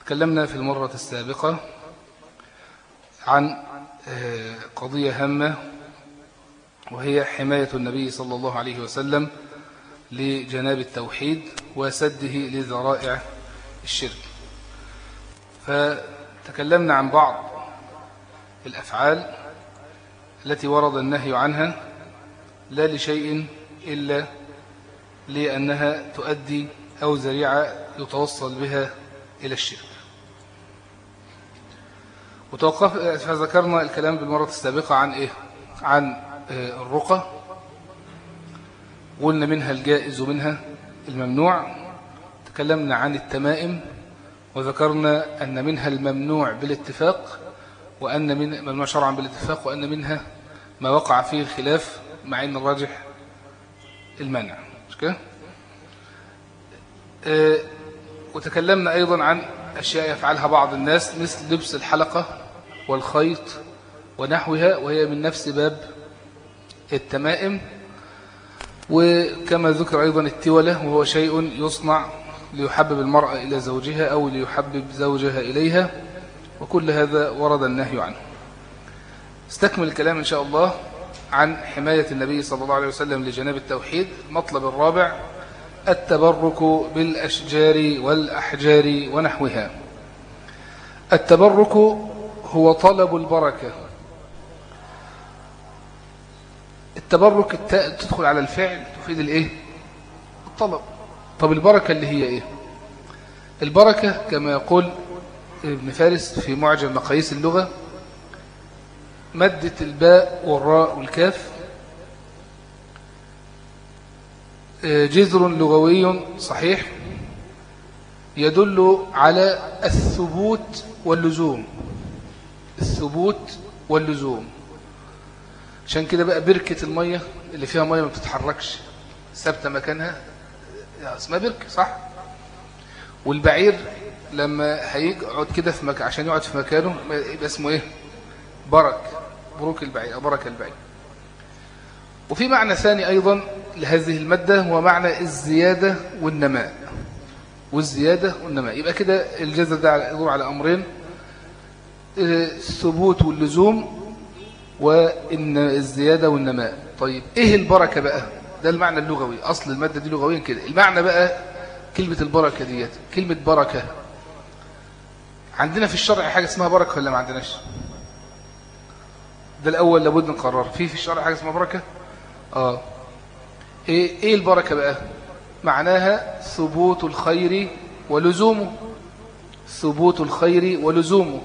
تكلمنا في المرة السابقة عن قضية هامة وهي حماية النبي صلى الله عليه وسلم لجناب التوحيد وسده لذرائع الشرك فتكلمنا عن بعض الأفعال التي ورد النهي عنها لا لشيء إلا لأنها تؤدي أو ذريعة يتوصل بها إلى الشرك وتوقف فذكرنا الكلام بالمرة السابقة عن إيه؟ عن الرقى قلنا منها الجائز ومنها الممنوع تكلمنا عن التمائم وذكرنا أن منها الممنوع بالاتفاق وأن من ممنوع شرعا بالاتفاق وأن منها ما وقع فيه الخلاف مع أن الراجح المنع مش كده؟ آه وتكلمنا أيضا عن أشياء يفعلها بعض الناس مثل لبس الحلقة والخيط ونحوها وهي من نفس باب التمائم وكما ذكر أيضا التولة وهو شيء يصنع ليحبب المرأة إلى زوجها أو ليحبب زوجها إليها وكل هذا ورد النهي عنه استكمل الكلام إن شاء الله عن حماية النبي صلى الله عليه وسلم لجناب التوحيد المطلب الرابع التبرك بالأشجار والأحجار ونحوها التبرك هو طلب البركة التبرك التاء تدخل على الفعل تفيد الايه الطلب طب البركة اللي هي ايه البركة كما يقول ابن فارس في معجم مقاييس اللغة مادة الباء والراء والكاف جذر لغوي صحيح يدل على الثبوت واللزوم الثبوت واللزوم عشان كده بقى بركة المية اللي فيها مية ما بتتحركش ثابتة مكانها اسمها بركة صح والبعير لما هيقعد كده في مكان عشان يقعد في مكانه يبقى اسمه ايه برك بروك البعير او بركة البعير وفي معنى ثاني أيضا لهذه المادة هو معنى الزيادة والنماء والزيادة والنماء يبقى كده الجزء ده يدور على أمرين الثبوت واللزوم وإن الزيادة والنماء طيب إيه البركة بقى ده المعنى اللغوي أصل المادة دي لغويا كده المعنى بقى كلمة البركة ديت كلمة بركة عندنا في الشرع حاجة اسمها بركة ولا ما عندناش ده الأول لابد نقرر في في الشرع حاجة اسمها بركة آه إيه, إيه البركة بقى معناها ثبوت الخير ولزومه ثبوت الخير ولزومه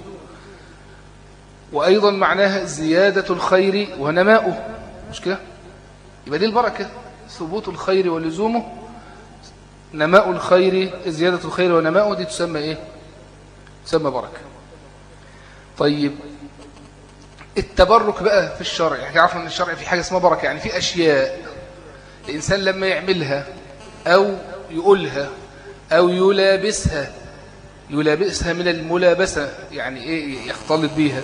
وأيضا معناها زيادة الخير ونماؤه مش كده يبقى دي البركة ثبوت الخير ولزومه نماء الخير زيادة الخير ونماؤه دي تسمى إيه تسمى بركة طيب التبرك بقى في الشرع يعني عارفين ان الشرع في حاجة اسمها بركة يعني في أشياء الإنسان لما يعملها أو يقولها أو يلابسها يلابسها من الملابسة يعني إيه يختلط بيها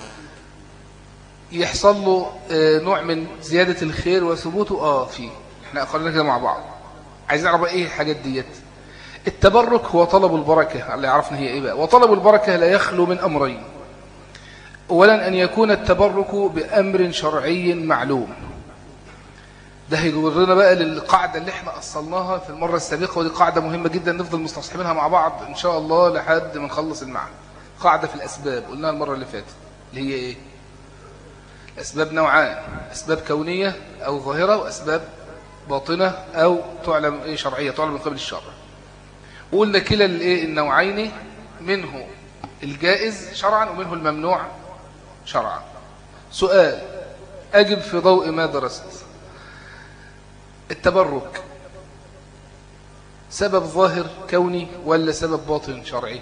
يحصل له نوع من زيادة الخير وثبوته آه فيه احنا أقرنا كده مع بعض عايزين نعرف ايه الحاجات ديت التبرك هو طلب البركة اللي يعرفنا هي ايه بقى وطلب البركة لا يخلو من أمرين أولا أن يكون التبرك بأمر شرعي معلوم ده هيجرنا بقى للقاعدة اللي احنا أصلناها في المرة السابقة ودي قاعدة مهمة جدا نفضل مستصحبينها مع بعض إن شاء الله لحد ما نخلص المعنى قاعدة في الأسباب قلناها المرة اللي فاتت اللي هي إيه أسباب نوعان أسباب كونية أو ظاهرة وأسباب باطنة أو تعلم إيه شرعية تعلم من قبل الشرع وقلنا كلا الإيه النوعين منه الجائز شرعا ومنه الممنوع شرعا سؤال أجب في ضوء ما درست التبرك سبب ظاهر كوني ولا سبب باطن شرعي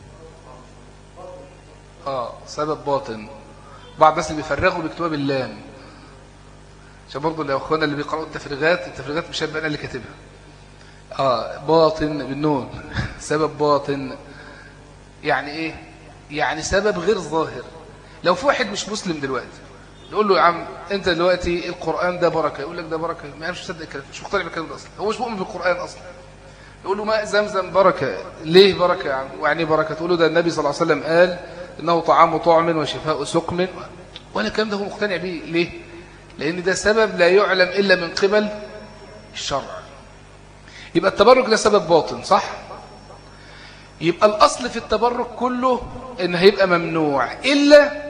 آه سبب باطن بعض الناس اللي بيفرغوا بيكتبوا باللام عشان برضه لو اخوانا اللي بيقرأوا التفريغات التفريغات مش هيبقى انا اللي كاتبها اه باطن بالنون سبب باطن يعني ايه يعني سبب غير ظاهر لو في واحد مش مسلم دلوقتي نقول له يا عم انت دلوقتي القرآن ده بركة يقول لك ده بركة ما يعرفش يصدق الكلام مش مقتنع بالكلام ده اصلا هو مش مؤمن بالقرآن اصلا يقول له ماء زمزم بركة ليه بركة يعني يعني بركة تقول له ده النبي صلى الله عليه وسلم قال إنه طعام طعم وشفاء سقم ولا الكلام ده هو مقتنع به ليه لأن ده سبب لا يعلم إلا من قبل الشرع يبقى التبرك ده سبب باطن صح يبقى الأصل في التبرك كله إن هيبقى ممنوع إلا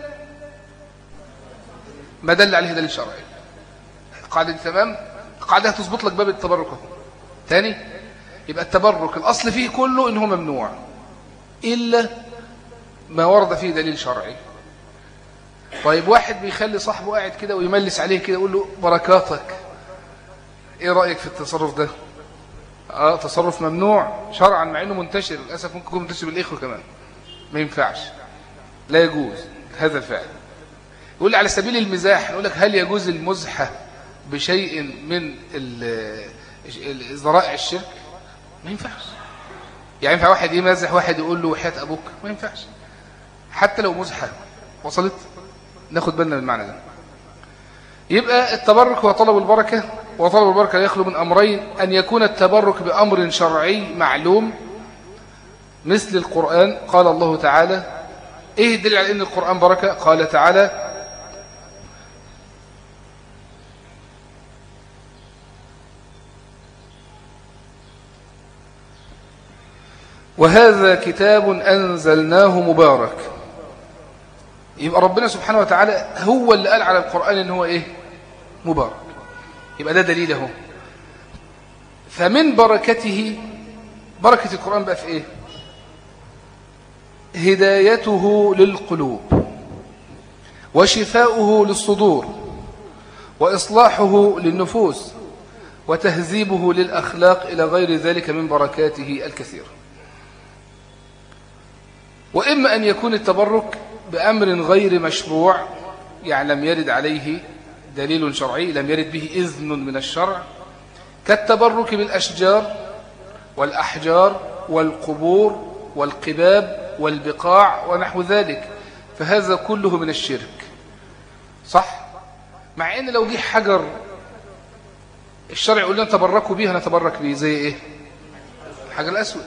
ما دل عليه دليل شرعي القاعدة دي تمام القاعدة هتظبط لك باب التبرك اهو تاني يبقى التبرك الأصل فيه كله إنه ممنوع إلا ما ورد فيه دليل شرعي طيب واحد بيخلي صاحبه قاعد كده ويملس عليه كده يقول له بركاتك ايه رأيك في التصرف ده اه تصرف ممنوع شرعا مع انه منتشر للاسف ممكن يكون منتشر بالاخوه كمان ما ينفعش لا يجوز هذا الفعل يقول لي على سبيل المزاح نقول لك هل يجوز المزحه بشيء من ال- ال- ذرائع الشرك ما ينفعش يعني ينفع واحد يمزح واحد يقول له وحياة ابوك ما ينفعش حتى لو مزحه وصلت ناخد بالنا من المعنى ده يبقى التبرك هو طلب البركة وطلب البركة يخلو من أمرين أن يكون التبرك بأمر شرعي معلوم مثل القرآن قال الله تعالى إيه الدليل على أن القرآن بركة قال تعالى وهذا كتاب أنزلناه مبارك يبقى ربنا سبحانه وتعالى هو اللي قال على القرآن ان هو ايه مبارك يبقى ده دليله فمن بركته بركة القرآن بقى في ايه هدايته للقلوب وشفاؤه للصدور وإصلاحه للنفوس وتهذيبه للأخلاق إلى غير ذلك من بركاته الكثيرة وإما أن يكون التبرك بأمر غير مشروع يعني لم يرد عليه دليل شرعي لم يرد به إذن من الشرع كالتبرك بالأشجار والأحجار والقبور والقباب والبقاع ونحو ذلك فهذا كله من الشرك صح؟ مع ان لو جه حجر الشرع يقول لنا تبركوا بيه نتبرك بيه زي ايه الحجر الاسود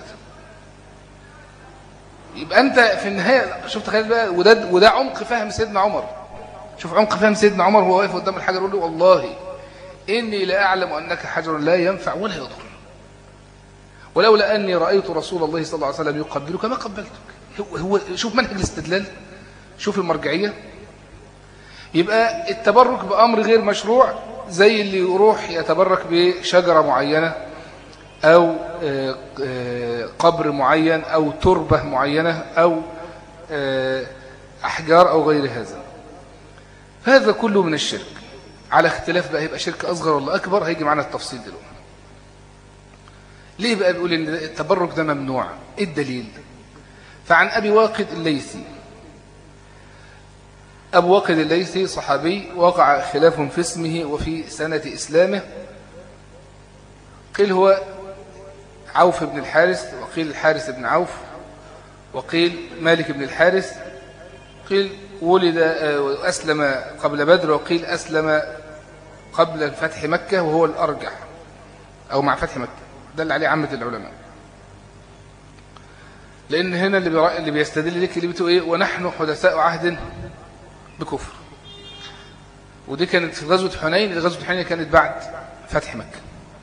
يبقى انت في النهايه شوف تخيل بقى وده وده عمق فهم سيدنا عمر شوف عمق فهم سيدنا عمر وهو واقف قدام الحجر يقول له والله اني لا اعلم انك حجر لا ينفع ولا يضر ولولا اني رايت رسول الله صلى الله عليه وسلم يقبلك ما قبلتك هو, هو شوف منهج الاستدلال شوف المرجعيه يبقى التبرك بامر غير مشروع زي اللي يروح يتبرك بشجره معينه أو قبر معين أو تربة معينة أو أحجار أو غير هذا هذا كله من الشرك على اختلاف بقى يبقى شرك أصغر ولا أكبر هيجي معنا التفصيل دلوقتي ليه بقى بيقول إن التبرك ده ممنوع إيه الدليل فعن أبي واقد الليثي أبو واقد الليثي صحابي وقع خلاف في اسمه وفي سنة إسلامه قيل هو عوف بن الحارث وقيل الحارث بن عوف وقيل مالك بن الحارث قيل ولد أسلم قبل بدر وقيل أسلم قبل فتح مكة وهو الأرجح أو مع فتح مكة ده اللي عليه عامة العلماء لأن هنا اللي, بيرا... اللي بيستدل لك اللي بتقول إيه ونحن حدثاء عهد بكفر ودي كانت في غزوة حنين غزوة حنين كانت بعد فتح مكة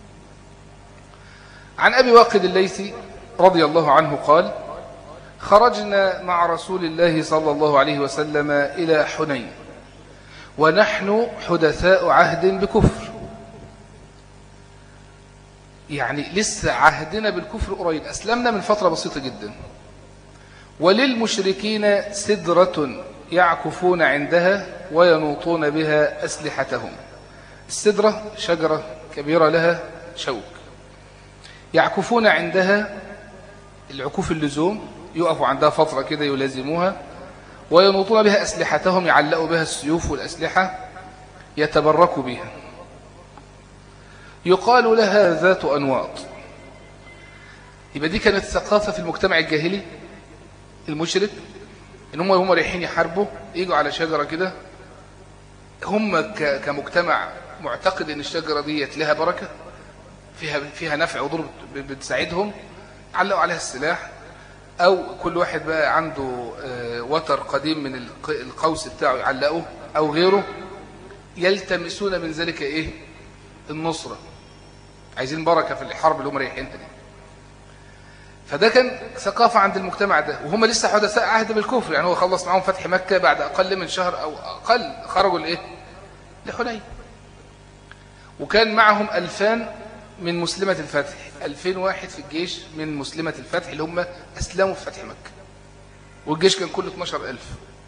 عن أبي واقد الليثي رضي الله عنه قال خرجنا مع رسول الله صلى الله عليه وسلم إلى حنين ونحن حدثاء عهد بكفر يعني لسه عهدنا بالكفر قريب أسلمنا من فترة بسيطة جدا وللمشركين سدرة يعكفون عندها وينوطون بها أسلحتهم السدرة شجرة كبيرة لها شوك يعكفون عندها العكوف اللزوم يقفوا عندها فترة كده يلازموها وينوطون بها أسلحتهم يعلقوا بها السيوف والأسلحة يتبركوا بها يقال لها ذات أنواط يبقى دي كانت ثقافة في المجتمع الجاهلي المشرك ان هم هم رايحين يحاربوا يجوا على شجرة كده هم كمجتمع معتقد ان الشجرة ديت لها بركة فيها فيها نفع وضر بتساعدهم علقوا عليها السلاح أو كل واحد بقى عنده آه، وتر قديم من القوس بتاعه يعلقه أو غيره يلتمسون من ذلك إيه النصرة عايزين بركة في الحرب اللي هم رايحينها دي فده كان ثقافة عند المجتمع ده وهم لسه حدثاء عهد بالكفر يعني هو خلص معهم فتح مكة بعد أقل من شهر أو أقل خرجوا لإيه لحنين وكان معهم ألفان من مسلمة الفتح ألفين واحد في الجيش من مسلمة الفتح اللي هم أسلموا في فتح مكة والجيش كان كله 12 ألف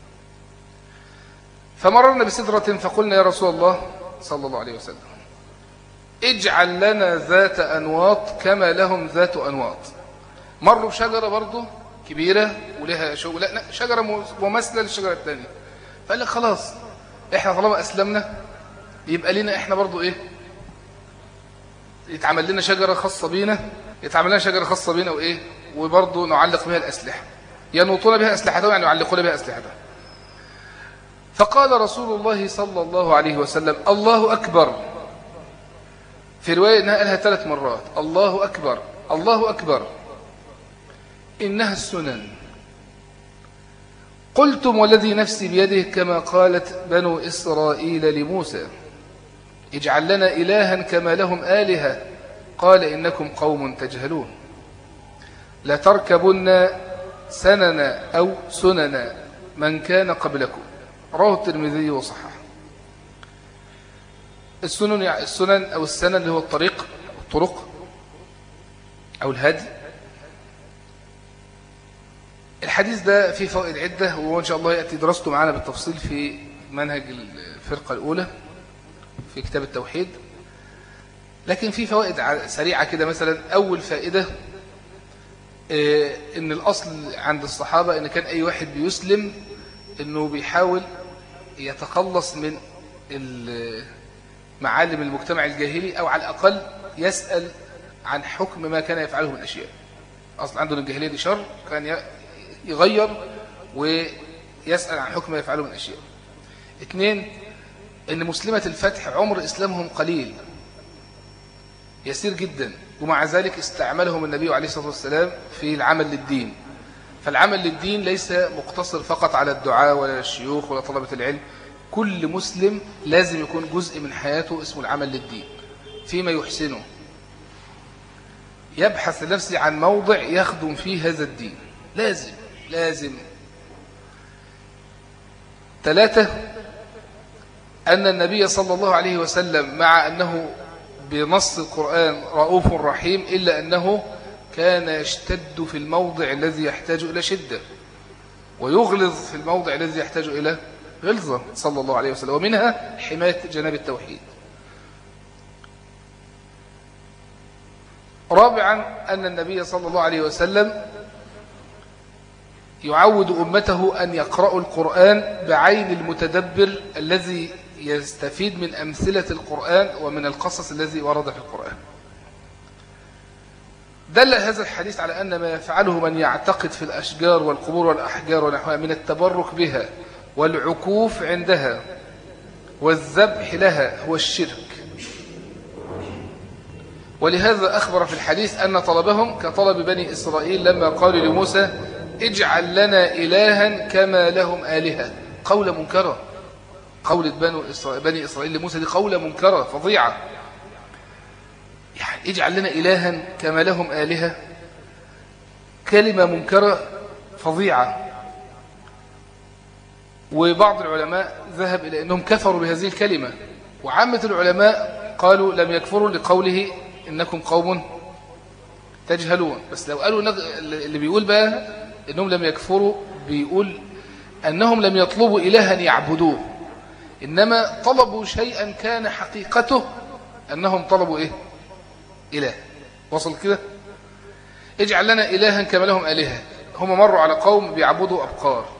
فمررنا بسدرة فقلنا يا رسول الله صلى الله عليه وسلم اجعل لنا ذات أنواط كما لهم ذات أنواط مروا بشجرة برضه كبيرة ولها شغل لا شجرة مماثلة للشجرة الثانية فقال لك خلاص احنا طالما أسلمنا يبقى لنا احنا برضه ايه يتعمل لنا شجرة خاصة بينا يتعمل لنا شجرة خاصة بينا وإيه وبرضه نعلق بها الأسلحة ينوطون بها أسلحتهم يعني يعلقون بها أسلحتهم فقال رسول الله صلى الله عليه وسلم الله أكبر في رواية إنها قالها ثلاث مرات الله أكبر الله أكبر إنها السنن قلتم والذي نفسي بيده كما قالت بنو إسرائيل لموسى اجعل لنا إلها كما لهم آلهة قال إنكم قوم تجهلون لتركبن سنن أو سنن من كان قبلكم رواه الترمذي وصححه السنن يعني السنن أو السنن اللي هو الطريق الطرق أو الهدي الحديث ده فيه فوائد عدة وإن شاء الله يأتي درسته معنا بالتفصيل في منهج الفرقة الأولى في كتاب التوحيد لكن في فوائد سريعة كده مثلا أول فائدة آه، إن الأصل عند الصحابة إن كان أي واحد بيسلم إنه بيحاول يتخلص من معالم المجتمع الجاهلي أو على الأقل يسأل عن حكم ما كان يفعله من أشياء أصل عنده الجاهلية دي شر كان يغير ويسأل عن حكم ما يفعله من أشياء اثنين ان مسلمة الفتح عمر اسلامهم قليل يسير جدا ومع ذلك استعملهم النبي عليه الصلاة والسلام في العمل للدين فالعمل للدين ليس مقتصر فقط على الدعاء ولا الشيوخ ولا طلبة العلم كل مسلم لازم يكون جزء من حياته اسمه العمل للدين فيما يحسنه يبحث لنفسه عن موضع يخدم فيه هذا الدين لازم لازم ثلاثة أن النبي صلى الله عليه وسلم مع أنه بنص القرآن رؤوف رحيم إلا أنه كان يشتد في الموضع الذي يحتاج إلى شدة ويغلظ في الموضع الذي يحتاج إلى غلظة صلى الله عليه وسلم ومنها حماية جناب التوحيد رابعا أن النبي صلى الله عليه وسلم يعود أمته أن يقرأوا القرآن بعين المتدبر الذي يستفيد من أمثلة القرآن ومن القصص الذي ورد في القرآن دل هذا الحديث على أن ما يفعله من يعتقد في الأشجار والقبور والأحجار ونحوها من التبرك بها والعكوف عندها والذبح لها هو الشرك ولهذا أخبر في الحديث أن طلبهم كطلب بني إسرائيل لما قالوا لموسى اجعل لنا إلها كما لهم آلهة قول منكرة قولة بني إسرائيل لموسى دي قولة منكرة فظيعة يعني اجعل لنا إلها كما لهم آلهة كلمة منكرة فظيعة وبعض العلماء ذهب إلى أنهم كفروا بهذه الكلمة وعامة العلماء قالوا لم يكفروا لقوله إنكم قوم تجهلون بس لو قالوا اللي بيقول بقى إنهم لم يكفروا بيقول أنهم لم يطلبوا إلها يعبدوه إنما طلبوا شيئا كان حقيقته أنهم طلبوا إيه إله وصل كده اجعل لنا إلها كما لهم آلهة هم مروا على قوم بيعبدوا أبقار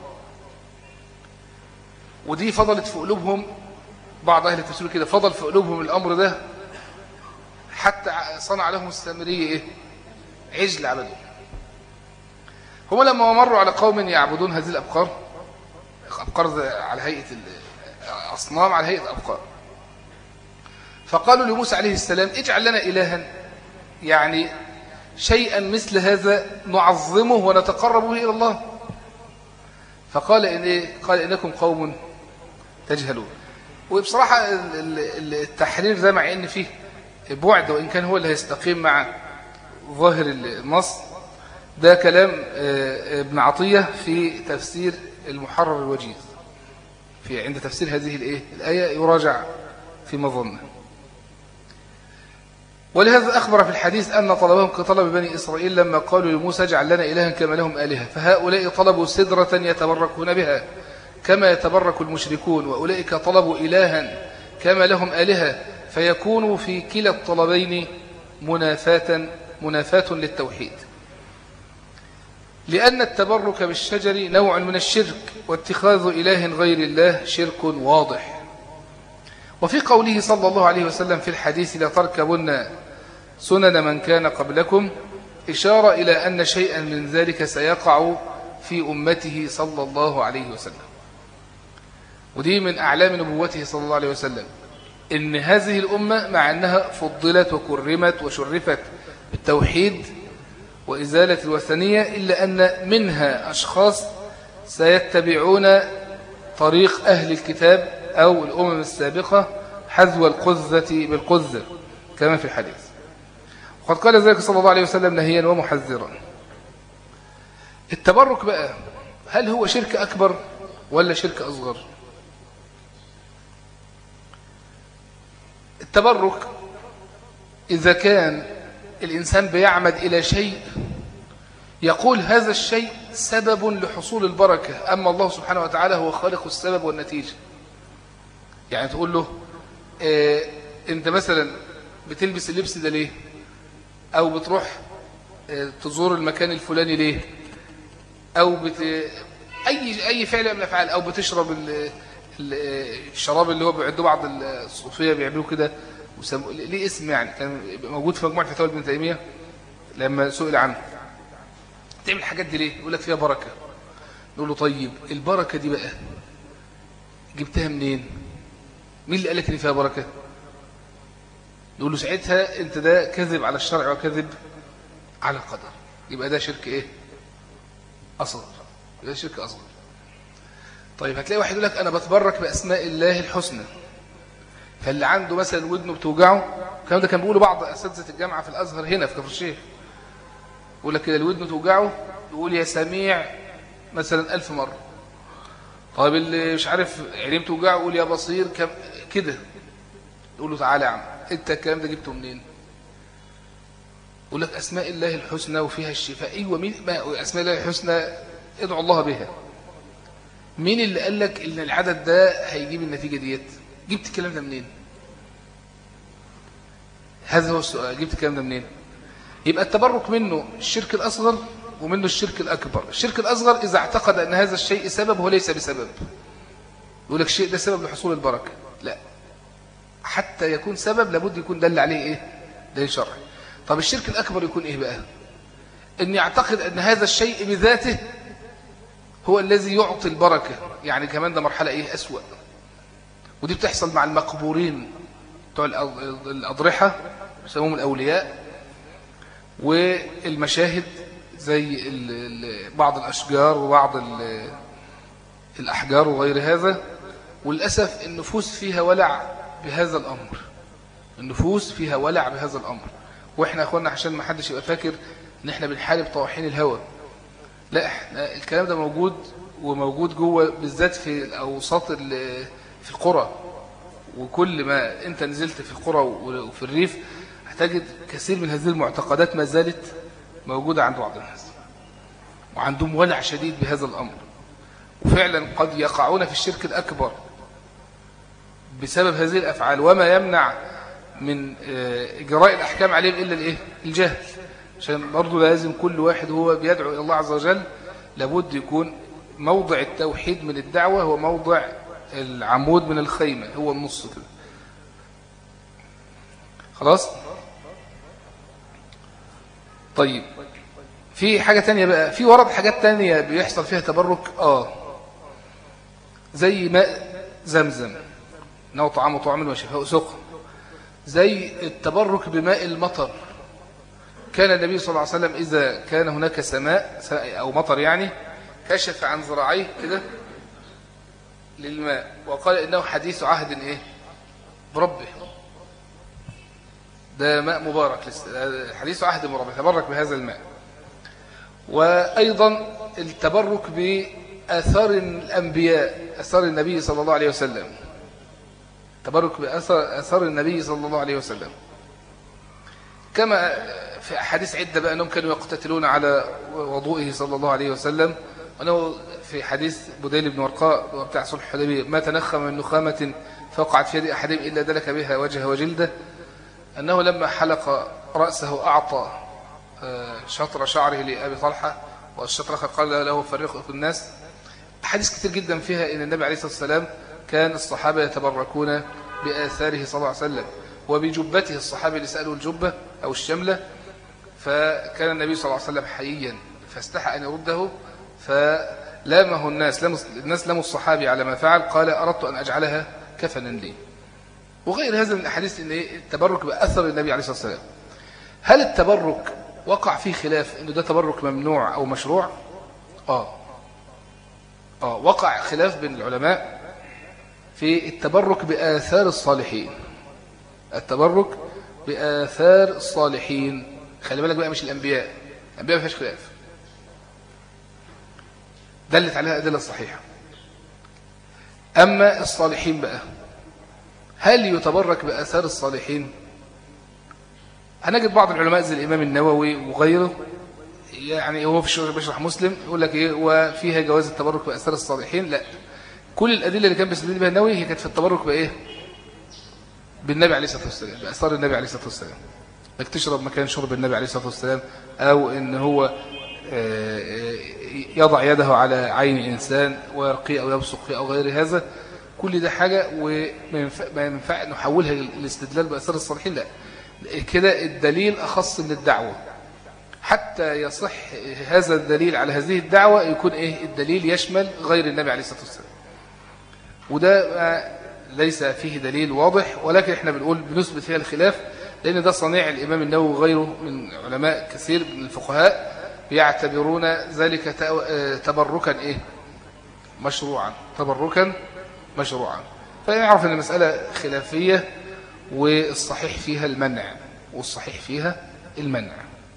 ودي فضلت في قلوبهم بعض أهل التفسير كده فضل في قلوبهم الأمر ده حتى صنع لهم السامرية إيه عجل عبدوا هم لما مروا على قوم يعبدون هذه الأبقار أبقار على هيئة أصنام على هيئة أبقار فقالوا لموسى عليه السلام اجعل لنا إلها يعني شيئا مثل هذا نعظمه ونتقرب به إلى الله فقال إن إيه؟ قال إنكم قوم تجهلون وبصراحة التحرير ده مع إن فيه بعد وإن كان هو اللي هيستقيم مع ظاهر النص ده كلام آه، ابن عطية في تفسير المحرر الوجيز في عند تفسير هذه الإيه؟ الآية يراجع في مظنه ولهذا أخبر في الحديث أن طلبهم كطلب بني إسرائيل لما قالوا لموسى اجعل لنا إلها كما لهم آلهة فهؤلاء طلبوا سدرة يتبركون بها كما يتبرك المشركون وأولئك طلبوا إلها كما لهم آلهة فيكون في كلا الطلبين منافاة منافاة للتوحيد لأن التبرك بالشجر نوع من الشرك واتخاذ إله غير الله شرك واضح وفي قوله صلى الله عليه وسلم في الحديث لتركبن سنن من كان قبلكم إشارة إلى أن شيئا من ذلك سيقع في أمته صلى الله عليه وسلم ودي من أعلام نبوته صلى الله عليه وسلم إن هذه الأمة مع أنها فضلت وكرمت وشرفت بالتوحيد وإزالة الوثنية إلا أن منها أشخاص سيتبعون طريق أهل الكتاب أو الأمم السابقة حذو القذة بالقذة كما في الحديث وقد قال ذلك صلى الله عليه وسلم نهيا ومحذرا التبرك بقى هل هو شرك أكبر ولا شرك أصغر التبرك إذا كان الإنسان بيعمد إلى شيء يقول هذا الشيء سبب لحصول البركة أما الله سبحانه وتعالى هو خالق السبب والنتيجة يعني تقول له اه انت مثلا بتلبس اللبس ده ليه او بتروح اه تزور المكان الفلاني ليه او بت... اي اي فعل من الافعال او بتشرب ال... الشراب اللي هو بيعدوا بعض الصوفيه بيعملوا كده وسم... ليه اسم يعني كان موجود في مجموعه فتاوى ابن تيميه لما سئل عنه تعمل الحاجات دي ليه يقول لك فيها بركه نقول له طيب البركه دي بقى جبتها منين مين اللي قال لك ان فيها بركه نقول له ساعتها انت ده كذب على الشرع وكذب على القدر يبقى ده شرك ايه اصغر يبقى ده شرك اصغر طيب هتلاقي واحد يقول لك انا بتبرك باسماء الله الحسنى فاللي عنده مثلا ودنه بتوجعه الكلام ده كان بيقوله بعض اساتذه الجامعه في الازهر هنا في كفر الشيخ يقول لك كده الودن توجعه يقول يا سميع مثلا ألف مرة طيب اللي مش عارف عينيه توجعه يقول يا بصير كم كده يقول له تعالى يا عم انت الكلام ده جبته منين يقول لك اسماء الله الحسنى وفيها الشفاء ايوه مين ما اسماء الله الحسنى ادعو الله بها مين اللي قال لك ان العدد ده هيجيب النتيجه ديت جبت الكلام ده منين هذا هو السؤال جبت الكلام ده منين يبقى التبرك منه الشرك الاصغر ومنه الشرك الاكبر الشرك الاصغر اذا اعتقد ان هذا الشيء سبب وليس بسبب يقول لك الشيء ده سبب لحصول البركه لا حتى يكون سبب لابد يكون دل عليه ايه دليل شرعي طب الشرك الاكبر يكون ايه بقى ان يعتقد ان هذا الشيء بذاته هو الذي يعطي البركه يعني كمان ده مرحله ايه اسوا ودي بتحصل مع المقبورين بتوع الاضرحه يسموهم الاولياء والمشاهد زي بعض الاشجار وبعض الاحجار وغير هذا وللاسف النفوس فيها ولع بهذا الأمر النفوس فيها ولع بهذا الأمر وإحنا أخوانا عشان ما حدش يبقى فاكر إن إحنا بنحارب طواحين الهوى لا إحنا الكلام ده موجود وموجود جوه بالذات في الأوساط في القرى وكل ما أنت نزلت في القرى وفي الريف هتجد كثير من هذه المعتقدات ما زالت موجودة عند بعض الناس وعندهم ولع شديد بهذا الأمر وفعلا قد يقعون في الشرك الأكبر بسبب هذه الأفعال وما يمنع من إجراء الأحكام عليهم إلا الإيه؟ الجهل عشان برضو لازم كل واحد هو بيدعو إلى الله عز وجل لابد يكون موضع التوحيد من الدعوة هو موضع العمود من الخيمة هو النص كده خلاص طيب في حاجة تانية بقى في ورد حاجات تانية بيحصل فيها تبرك آه زي ماء زمزم انه طعام طعام وشفاء سقم زي التبرك بماء المطر كان النبي صلى الله عليه وسلم إذا كان هناك سماء أو مطر يعني كشف عن ذراعيه كده للماء وقال إنه حديث عهد إيه بربه ده ماء مبارك حديث عهد مربه تبرك بهذا الماء وأيضا التبرك بأثار الأنبياء أثار النبي صلى الله عليه وسلم تبرك بأثار النبي صلى الله عليه وسلم كما في أحاديث عدة بقى أنهم كانوا يقتتلون على وضوئه صلى الله عليه وسلم وأنه في حديث بديل بن ورقاء بتاع صلح الحديبية ما تنخم من نخامة فوقعت في يد أحدهم إلا دلك بها وجهه وجلده أنه لما حلق رأسه أعطى آه، شطر شعره لأبي طلحة والشطر قال له فرقه في الناس حديث كثير جدا فيها أن النبي عليه الصلاة والسلام كان الصحابة يتبركون بآثاره صلى الله عليه وسلم وبجبته الصحابي اللي سألوا الجبة أو الشملة فكان النبي صلى الله عليه وسلم حييا فاستحى أن يرده فلامه الناس الناس لاموا الصحابي على ما فعل قال أردت أن أجعلها كفنا لي وغير هذا من الأحاديث أن التبرك بأثر النبي عليه الصلاة والسلام هل التبرك وقع فيه خلاف أنه ده تبرك ممنوع أو مشروع آه آه وقع خلاف بين العلماء في التبرك بآثار الصالحين التبرك بآثار الصالحين خلي بالك بقى مش الأنبياء الأنبياء ما فيهاش خلاف دلت عليها أدلة صحيحة أما الصالحين بقى هل يتبرك بآثار الصالحين هنجد بعض العلماء زي الإمام النووي وغيره يعني هو في الشغل بيشرح مسلم يقول لك إيه وفيها جواز التبرك بآثار الصالحين لا كل الأدلة اللي كان بيستدل بها النووي هي كانت في التبرك بإيه بالنبي عليه الصلاة والسلام بأثار النبي عليه الصلاة والسلام انك تشرب مكان شرب النبي عليه الصلاة والسلام أو إن هو آه، آه، يضع يده على عين إنسان ويرقي أو يبصق فيه أو غير هذا كل ده حاجة وما ينفع نحولها الاستدلال بأثار الصالحين لا كده الدليل أخص من الدعوة حتى يصح هذا الدليل على هذه الدعوة يكون إيه الدليل يشمل غير النبي عليه الصلاة والسلام وده ليس فيه دليل واضح ولكن احنا بنقول بنثبت فيها الخلاف لأن ده صنيع الإمام النووي وغيره من علماء كثير من الفقهاء بيعتبرون ذلك تبركا إيه مشروعا تبركا مشروعا فيعرف أن المسألة خلافية والصحيح فيها المنع والصحيح فيها المنع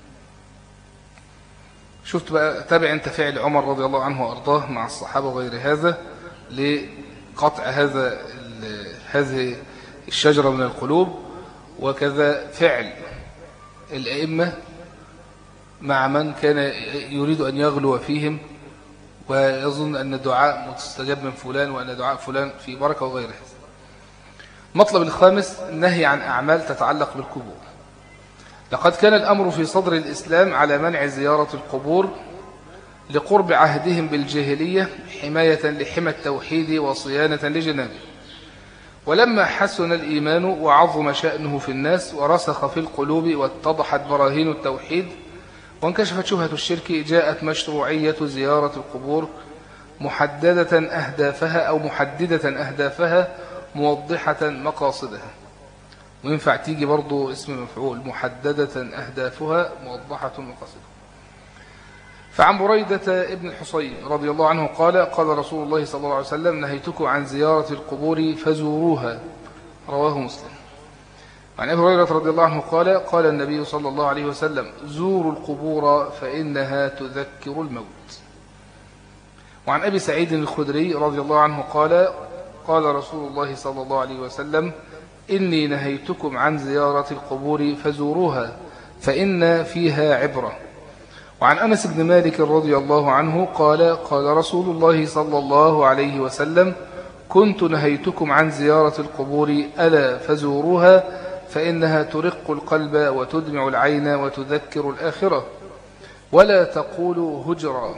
شفت بقى تابع انت فعل عمر رضي الله عنه وارضاه مع الصحابه وغير هذا لقطع هذا هذه الشجره من القلوب وكذا فعل الائمه مع من كان يريد ان يغلو فيهم ويظن ان الدعاء مستجاب من فلان وان دعاء فلان في بركه وغير هذا المطلب الخامس النهي عن أعمال تتعلق بالقبور لقد كان الأمر في صدر الإسلام على منع زيارة القبور لقرب عهدهم بالجاهلية حماية لحمى التوحيد وصيانة لجنابه ولما حسن الإيمان وعظم شأنه في الناس ورسخ في القلوب واتضحت براهين التوحيد وانكشفت شبهة الشرك جاءت مشروعية زيارة القبور محددة أهدافها أو محددة أهدافها موضحة مقاصدها وينفع تيجي برضو اسم مفعول محددة أهدافها موضحة مقاصدها فعن بريدة ابن الحصين رضي الله عنه قال قال رسول الله صلى الله عليه وسلم نهيتكم عن زيارة القبور فزوروها رواه مسلم عن أبي هريرة رضي الله عنه قال قال النبي صلى الله عليه وسلم زوروا القبور فإنها تذكر الموت وعن أبي سعيد الخدري رضي الله عنه قال قال رسول الله صلى الله عليه وسلم إني نهيتكم عن زيارة القبور فزوروها فإن فيها عبرة وعن أنس بن مالك رضي الله عنه قال قال رسول الله صلى الله عليه وسلم كنت نهيتكم عن زيارة القبور ألا فزوروها فإنها ترق القلب وتدمع العين وتذكر الآخرة ولا تقولوا هجرا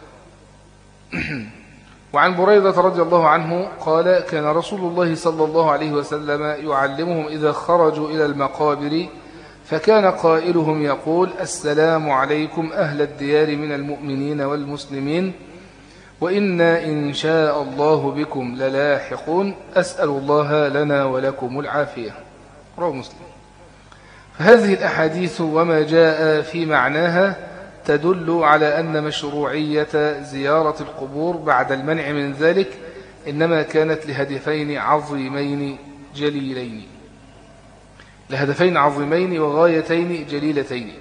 وعن بريدة رضي الله عنه قال كان رسول الله صلى الله عليه وسلم يعلمهم إذا خرجوا إلى المقابر فكان قائلهم يقول السلام عليكم أهل الديار من المؤمنين والمسلمين وإنا إن شاء الله بكم للاحقون أسأل الله لنا ولكم العافية رواه مسلم هذه الأحاديث وما جاء في معناها تدل على أن مشروعية زيارة القبور بعد المنع من ذلك إنما كانت لهدفين عظيمين جليلين لهدفين عظيمين وغايتين جليلتين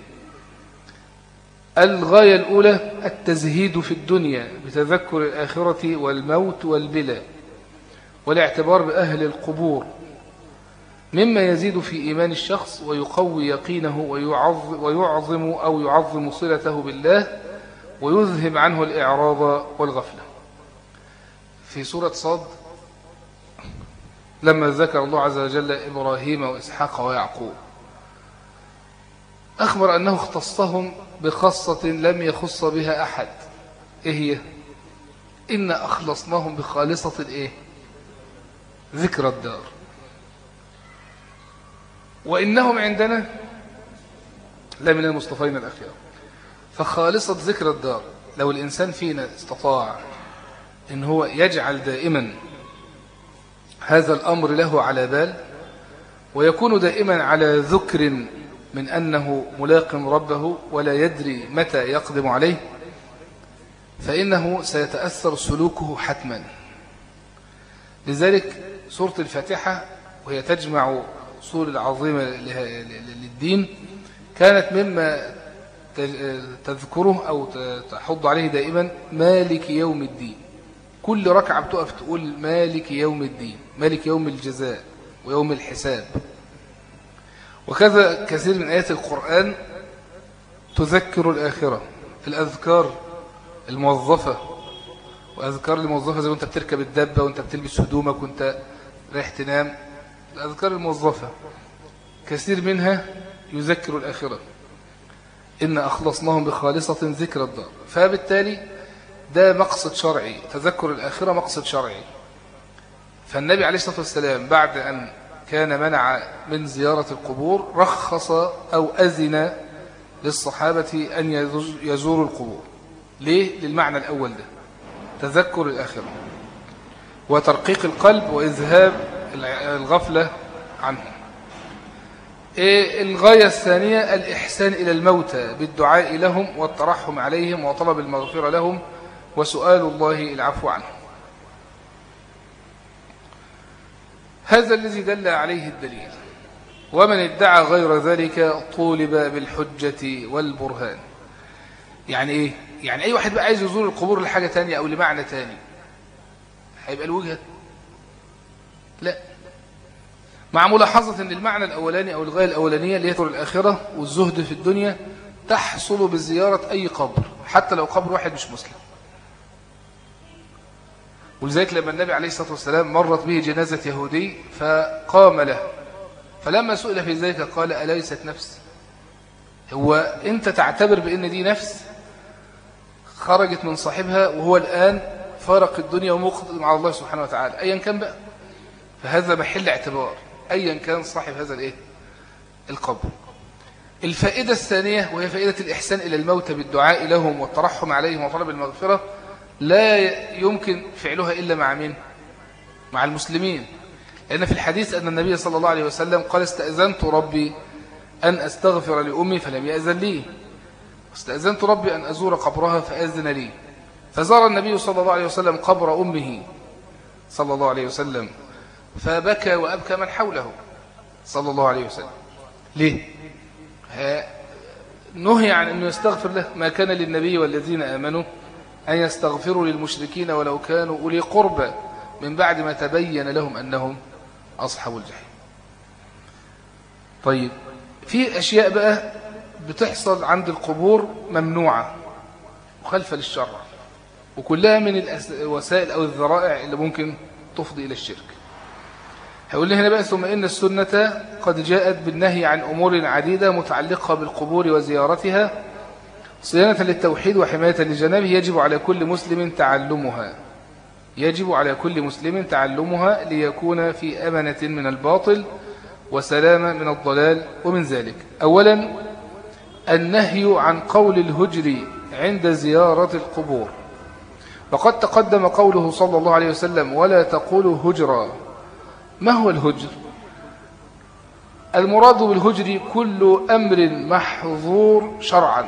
الغاية الأولى التزهيد في الدنيا بتذكر الآخرة والموت والبلا والاعتبار بأهل القبور مما يزيد في إيمان الشخص ويقوي يقينه ويعظم أو يعظم صلته بالله ويذهب عنه الإعراض والغفلة في سورة صاد لما ذكر الله عز وجل إبراهيم وإسحاق ويعقوب أخبر أنه اختصهم بخاصة لم يخص بها أحد إيه هي إن أخلصناهم بخالصة الإيه ذكر الدار وإنهم عندنا لمن المصطفين الأخيار فخالصة ذكر الدار لو الإنسان فينا استطاع إن هو يجعل دائما هذا الأمر له على بال ويكون دائما على ذكر من أنه ملاق ربه ولا يدري متى يقدم عليه فإنه سيتأثر سلوكه حتما لذلك سورة الفاتحة وهي تجمع سور العظيمة للدين كانت مما تذكره أو تحض عليه دائما مالك يوم الدين كل ركعة بتقف تقول مالك يوم الدين مالك يوم الجزاء ويوم الحساب وكذا كثير من آيات القرآن تذكر الآخرة في الأذكار الموظفة وأذكار الموظفة زي وانت بتركب الدبة وانت بتلبس هدومك وانت رايح تنام الأذكار الموظفة كثير منها يذكر الآخرة إن أخلصناهم بخالصة ذكر الدار فبالتالي ده مقصد شرعي تذكر الآخرة مقصد شرعي فالنبي عليه الصلاة والسلام بعد أن كان منع من زيارة القبور رخص أو أذن للصحابة أن يزوروا القبور ليه؟ للمعنى الأول ده تذكر الآخرة وترقيق القلب وإذهاب الغفلة عنهم إيه الغاية الثانية الإحسان إلى الموتى بالدعاء لهم والترحم عليهم وطلب المغفرة لهم وسؤال الله العفو عنهم هذا الذي دل عليه الدليل ومن ادعى غير ذلك طولب بالحجة والبرهان يعني ايه يعني اي واحد بقى عايز يزور القبور لحاجة تانية او لمعنى تاني هيبقى الوجهة لا مع ملاحظة ان المعنى الاولاني او الغاية الاولانية اللي هي الاخرة والزهد في الدنيا تحصل بزيارة اي قبر حتى لو قبر واحد مش مسلم ولذلك لما النبي عليه الصلاة والسلام مرت به جنازة يهودي فقام له فلما سئل في ذلك قال أليست نفس هو أنت تعتبر بأن دي نفس خرجت من صاحبها وهو الآن فارق الدنيا ومقدم على الله سبحانه وتعالى أيا كان بقى فهذا محل اعتبار أيا كان صاحب هذا الإيه؟ القبر الفائدة الثانية وهي فائدة الإحسان إلى الموتى بالدعاء لهم والترحم عليهم وطلب المغفرة لا يمكن فعلها إلا مع مين مع المسلمين لأن في الحديث أن النبي صلى الله عليه وسلم قال استأذنت ربي أن أستغفر لأمي فلم يأذن لي استأذنت ربي أن أزور قبرها فأذن لي فزار النبي صلى الله عليه وسلم قبر أمه صلى الله عليه وسلم فبكى وأبكى من حوله صلى الله عليه وسلم ليه؟ نهي عن أنه يستغفر له ما كان للنبي والذين آمنوا أن يستغفروا للمشركين ولو كانوا أولي قربى من بعد ما تبين لهم أنهم أصحاب الجحيم طيب في أشياء بقى بتحصل عند القبور ممنوعة مخالفة للشرع وكلها من الوسائل أو الذرائع اللي ممكن تفضي إلى الشرك هيقول لي هنا بقى ثم إن السنة قد جاءت بالنهي عن أمور عديدة متعلقة بالقبور وزيارتها صيانة للتوحيد وحماية لجنابه يجب على كل مسلم تعلمها يجب على كل مسلم تعلمها ليكون في أمنة من الباطل وسلامة من الضلال ومن ذلك أولا النهي عن قول الهجر عند زيارة القبور وقد تقدم قوله صلى الله عليه وسلم ولا تقولوا هجرا ما هو الهجر المراد بالهجر كل أمر محظور شرعا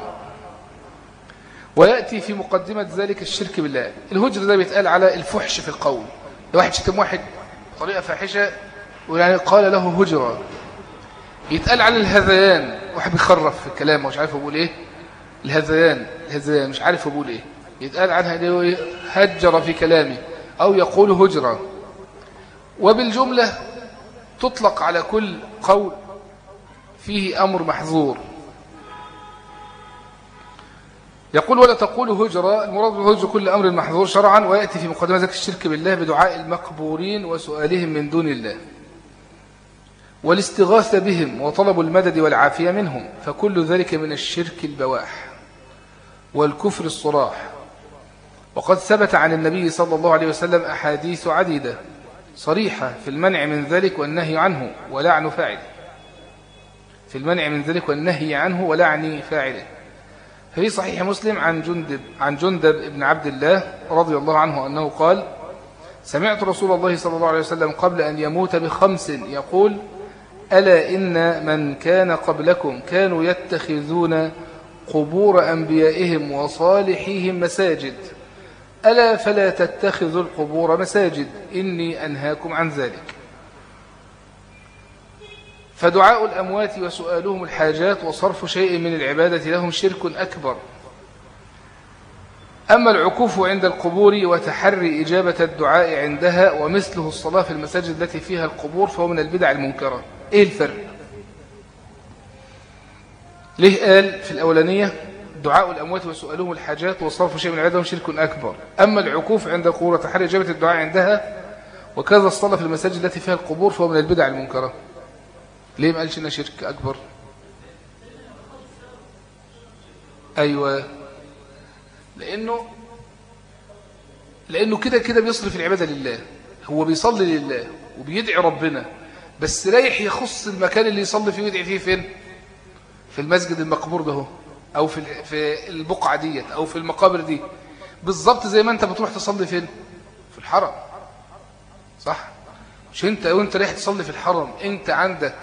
ويأتي في مقدمة ذلك الشرك بالله الهجر ده بيتقال على الفحش في القول واحد شتم واحد بطريقة فاحشة ويعني قال له هجرة يتقال على الهذيان واحد بيخرف في الكلام ومش عارف بيقول ايه الهذيان الهذيان مش عارف بيقول ايه يتقال عنها ايه هجر في كلامه او يقول هجرة وبالجملة تطلق على كل قول فيه أمر محظور يقول ولا تقول هجرة المراد بالهجر كل أمر محظور شرعا ويأتي في مقدمة ذلك الشرك بالله بدعاء المقبورين وسؤالهم من دون الله والاستغاثة بهم وطلب المدد والعافية منهم فكل ذلك من الشرك البواح والكفر الصراح وقد ثبت عن النبي صلى الله عليه وسلم أحاديث عديدة صريحة في المنع من ذلك والنهي عنه ولعن فاعله في المنع من ذلك والنهي عنه ولعن فاعله في صحيح مسلم عن جندب عن جندب بن عبد الله رضي الله عنه أنه قال سمعت رسول الله صلى الله عليه وسلم قبل أن يموت بخمس يقول ألا إن من كان قبلكم كانوا يتخذون قبور أنبيائهم وصالحيهم مساجد ألا فلا تتخذوا القبور مساجد إني أنهاكم عن ذلك فدعاء الأموات وسؤالهم الحاجات وصرف شيء من العبادة لهم شرك أكبر أما العكوف عند القبور وتحري إجابة الدعاء عندها ومثله الصلاة في المساجد التي فيها القبور فهو من البدع المنكرة إيه الفرق؟ ليه قال في الأولانية دعاء الأموات وسؤالهم الحاجات وصرف شيء من عبادهم شرك أكبر أما العكوف عند القبور وتحري إجابة الدعاء عندها وكذا الصلاة في المساجد التي فيها القبور فهو من البدع المنكرة ليه ما قالش انها شرك اكبر ايوه لانه لانه كده كده بيصرف العباده لله هو بيصلي لله وبيدعي ربنا بس رايح يخص المكان اللي يصلي فيه ويدعي فيه فين في المسجد المقبور ده او في في البقعه ديت او في المقابر دي بالظبط زي ما انت بتروح تصلي فين في الحرم صح مش انت وانت رايح تصلي في الحرم انت عندك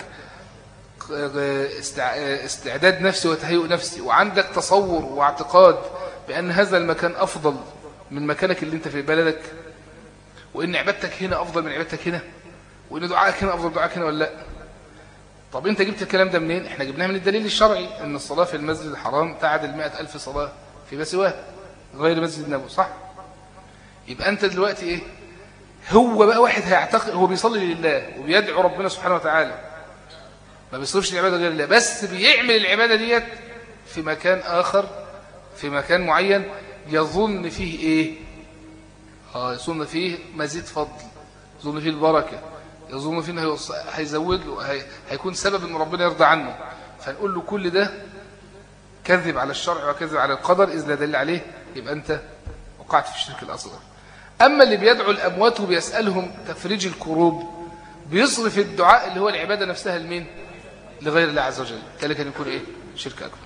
استعداد نفسي وتهيؤ نفسي وعندك تصور واعتقاد بأن هذا المكان أفضل من مكانك اللي انت في بلدك وإن عبادتك هنا أفضل من عبادتك هنا وإن دعائك هنا أفضل دعائك هنا ولا لا طب انت جبت الكلام ده منين احنا جبناه من الدليل الشرعي ان الصلاة في المسجد الحرام تعدل مئة ألف صلاة في مسواه غير مسجد النبوي صح يبقى انت دلوقتي ايه هو بقى واحد هيعتقد هو بيصلي لله وبيدعو ربنا سبحانه وتعالى ما بيصرفش العبادة غير الله بس بيعمل العبادة ديت في مكان آخر في مكان معين يظن فيه إيه آه يظن فيه مزيد فضل يظن فيه البركة يظن فيه انه هيزود له هيكون سبب ان ربنا يرضى عنه فنقول له كل ده كذب على الشرع وكذب على القدر إذ لا دليل عليه يبقى أنت وقعت في الشرك الأصغر أما اللي بيدعو الأموات وبيسألهم تفريج الكروب بيصرف الدعاء اللي هو العبادة نفسها لمين لغير الله عز وجل ذلك أن يكون إيه شرك أكبر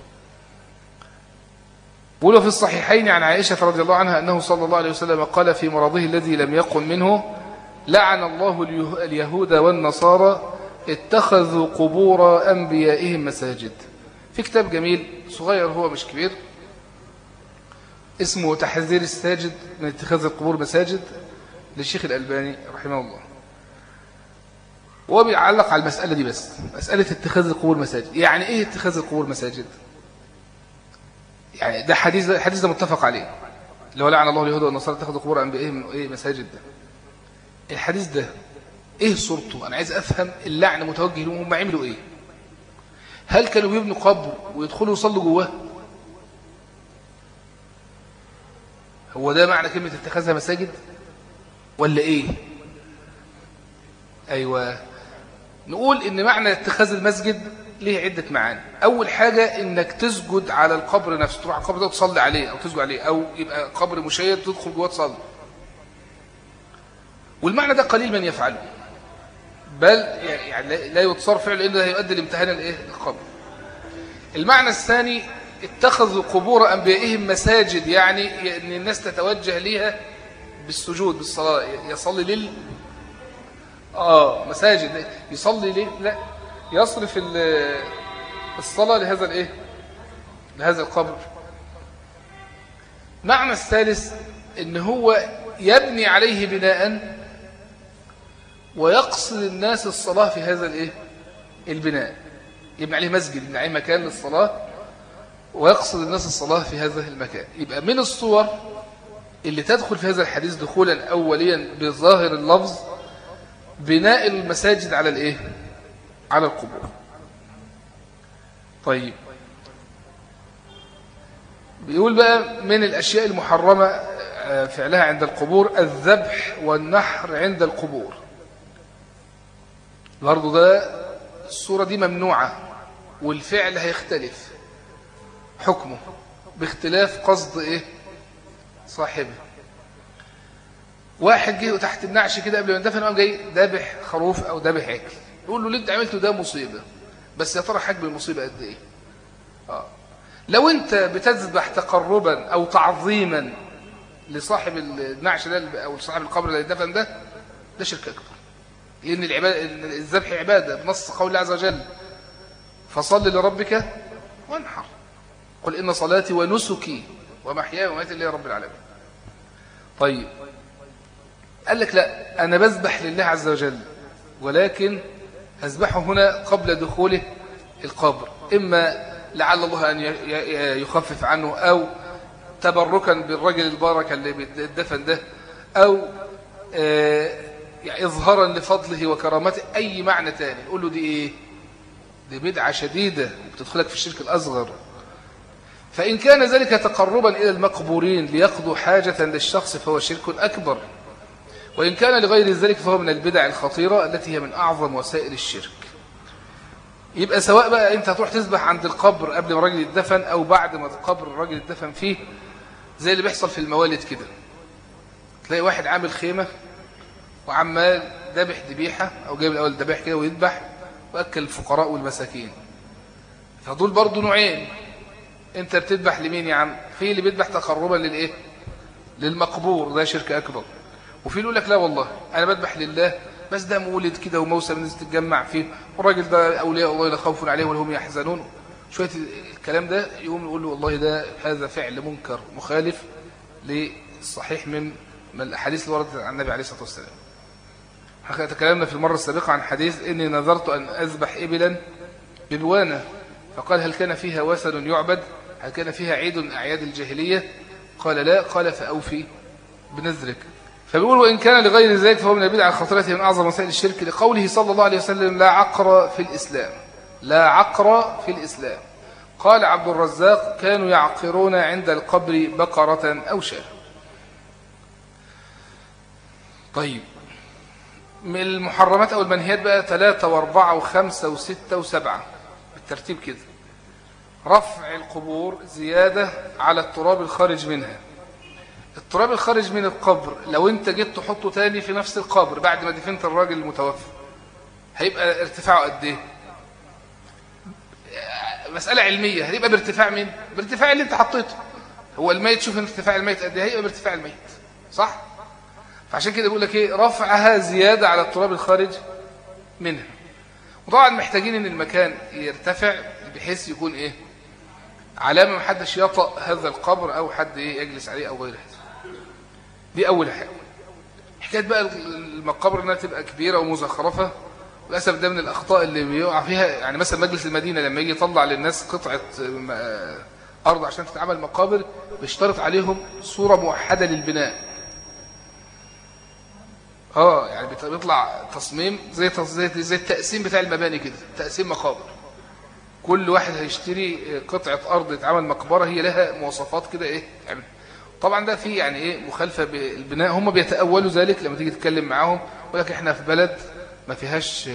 ولو في الصحيحين عن عائشة رضي الله عنها أنه صلى الله عليه وسلم قال في مرضه الذي لم يقم منه لعن الله اليهود والنصارى اتخذوا قبور أنبيائهم مساجد في كتاب جميل صغير هو مش كبير اسمه تحذير الساجد من اتخاذ القبور مساجد للشيخ الألباني رحمه الله وهو بيعلق على المسألة دي بس مسألة اتخاذ القبور مساجد يعني ايه اتخاذ القبور مساجد يعني ده حديث ده الحديث ده متفق عليه اللي هو لعن الله اليهود والنصارى اتخذوا قبور انبيائهم من ايه مساجد ده الحديث ده ايه صورته انا عايز افهم اللعن متوجه لهم هم عملوا ايه هل كانوا بيبنوا قبر ويدخلوا يصلوا جواه هو ده معنى كلمة اتخاذها مساجد ولا ايه ايوه نقول ان معنى اتخاذ المسجد ليه عدة معاني أول حاجة إنك تسجد على القبر نفسه تروح على القبر ده وتصلي عليه أو تسجد عليه أو يبقى قبر مشيد تدخل جوه تصلي والمعنى ده قليل من يفعله بل يعني لا يتصار فعله لأنه هيؤدي لامتهان الايه القبر المعنى الثاني اتخذوا قبور أنبيائهم مساجد يعني أن الناس تتوجه ليها بالسجود بالصلاة يصلي لل آه مساجد يصلي ليه لا يصرف الصلاة لهذا الايه لهذا القبر معنى الثالث ان هو يبني عليه بناء ويقصد الناس الصلاة في هذا الايه البناء يبني عليه مسجد يبني عليه مكان للصلاة ويقصد الناس الصلاة في هذا المكان يبقى من الصور اللي تدخل في هذا الحديث دخولا أوليا بظاهر اللفظ بناء المساجد على الايه على القبور طيب بيقول بقى من الأشياء المحرمة آه، فعلها عند القبور الذبح والنحر عند القبور برضو ده الصورة دي ممنوعة والفعل هيختلف حكمه باختلاف قصد ايه صاحبه واحد جه تحت النعش كده قبل ما يندفن قام جاي ذابح خروف او ذابح عجل يقول له اللي انت عملته ده مصيبه بس يا ترى حجم المصيبه قد ايه اه لو انت بتذبح تقربا او تعظيما لصاحب النعش ده او صاحب القبر اللي دفن ده ده شرك اكبر لان العباده الذبح عباده بنص قول الله عز وجل فصل لربك وانحر قل ان صلاتي ونسكي ومحياي ومماتي لله رب العالمين طيب قال لك لا انا بذبح لله عز وجل ولكن أذبحه هنا قبل دخوله القبر إما لعل الله أن يخفف عنه أو تبركا بالرجل البارك اللي بيدفن ده أو آه، يعني إظهارا لفضله وكرامته أي معنى تاني يقول له دي إيه دي بدعة شديدة بتدخلك في الشرك الأصغر فإن كان ذلك تقربا إلى المقبورين ليقضوا حاجة للشخص فهو شرك أكبر وإن كان لغير ذلك فهو من البدع الخطيرة التي هي من أعظم وسائل الشرك يبقى سواء بقى أنت هتروح تذبح عند القبر قبل ما الراجل يدفن أو بعد ما القبر الراجل يدفن فيه زي اللي بيحصل في الموالد كده تلاقي واحد عامل خيمة وعمال ذبح ذبيحة أو جايب الأول ذبيح كده ويذبح وأكل الفقراء والمساكين فدول برضو نوعين أنت بتذبح لمين يا عم في اللي بيذبح تقربا للإيه للمقبور ده شرك أكبر وفي يقول لك لا والله أنا بذبح لله بس ده مولد كده وموسم الناس تتجمع فيه والراجل ده أولياء الله لا خوف عليهم ولا هم يحزنون شوية الكلام ده يقوم يقول له والله ده هذا فعل منكر مخالف للصحيح من من الأحاديث اللي وردت عن النبي عليه الصلاة والسلام تكلمنا في المرة السابقة عن حديث إني نذرت أن أذبح إبلا ببوانة فقال هل كان فيها وثن يعبد هل كان فيها عيد من أعياد الجاهلية قال لا قال فأوفي بنذرك فبيقول وإن كان لغير ذلك فهو من البدع الخطيرة من أعظم وسائل الشرك لقوله صلى الله عليه وسلم لا عقر في الإسلام لا عقر في الإسلام قال عبد الرزاق كانوا يعقرون عند القبر بقرة أو شاة طيب من المحرمات أو المنهيات بقى ثلاثة واربعة وخمسة وستة وسبعة بالترتيب كده رفع القبور زيادة على التراب الخارج منها التراب الخارج من القبر لو انت جيت تحطه تاني في نفس القبر بعد ما دفنت الراجل المتوفى هيبقى ارتفاعه قد ايه مسألة علمية هيبقى بارتفاع مين بارتفاع اللي انت حطيته هو الميت شوف ارتفاع الميت قد ايه هيبقى بارتفاع الميت صح فعشان كده بيقول لك ايه رفعها زيادة على التراب الخارج منها وطبعا محتاجين ان المكان يرتفع بحيث يكون ايه علامة محدش يطأ هذا القبر او حد ايه يجلس عليه او غير هذا دي أول حاجة حكاية بقى المقابر انها تبقى كبيرة ومزخرفة للأسف ده من الأخطاء اللي بيقع فيها يعني مثلا مجلس المدينة لما يجي يطلع للناس قطعة أرض عشان تتعمل مقابر بيشترط عليهم صورة موحدة للبناء اه يعني بيطلع تصميم زي زي زي التقسيم بتاع المباني كده تقسيم مقابر كل واحد هيشتري قطعة أرض يتعمل مقبرة هي لها مواصفات كده ايه يعني طبعا ده في يعني ايه مخالفه بالبناء هم بيتاولوا ذلك لما تيجي تتكلم معاهم يقول لك احنا في بلد ما فيهاش